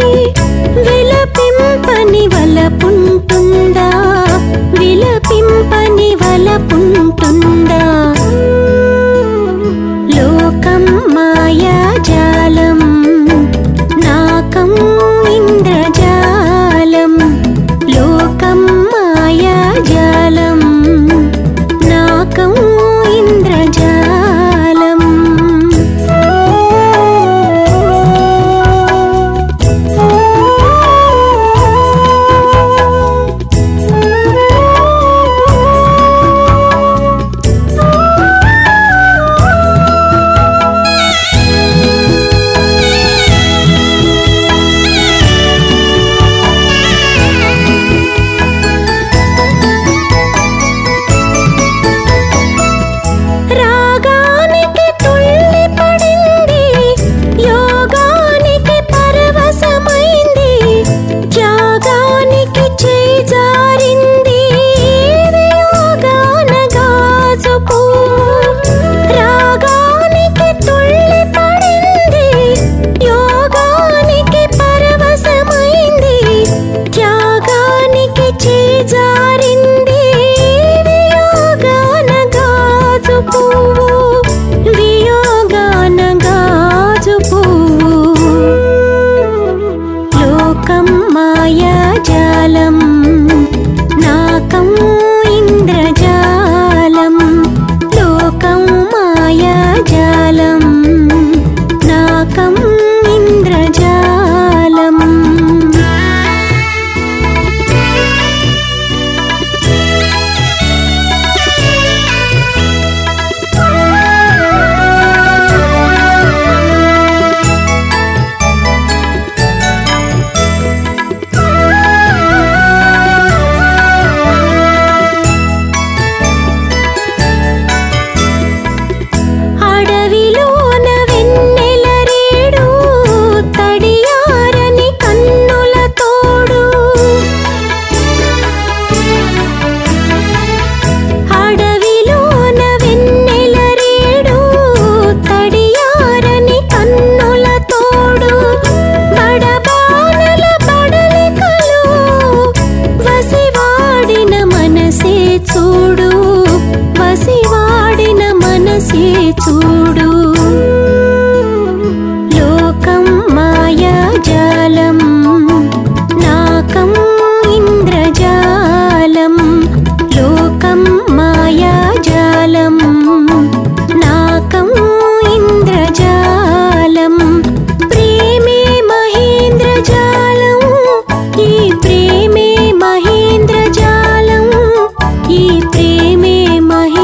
విలపింపని వలపుంటుందా విలపింపని వలపుంటుందా లోకం మాయాజాలం నాకం ఇంద్రజాలం లోకం మాయాజాలం నాకం ఇంద్రజాలం మహి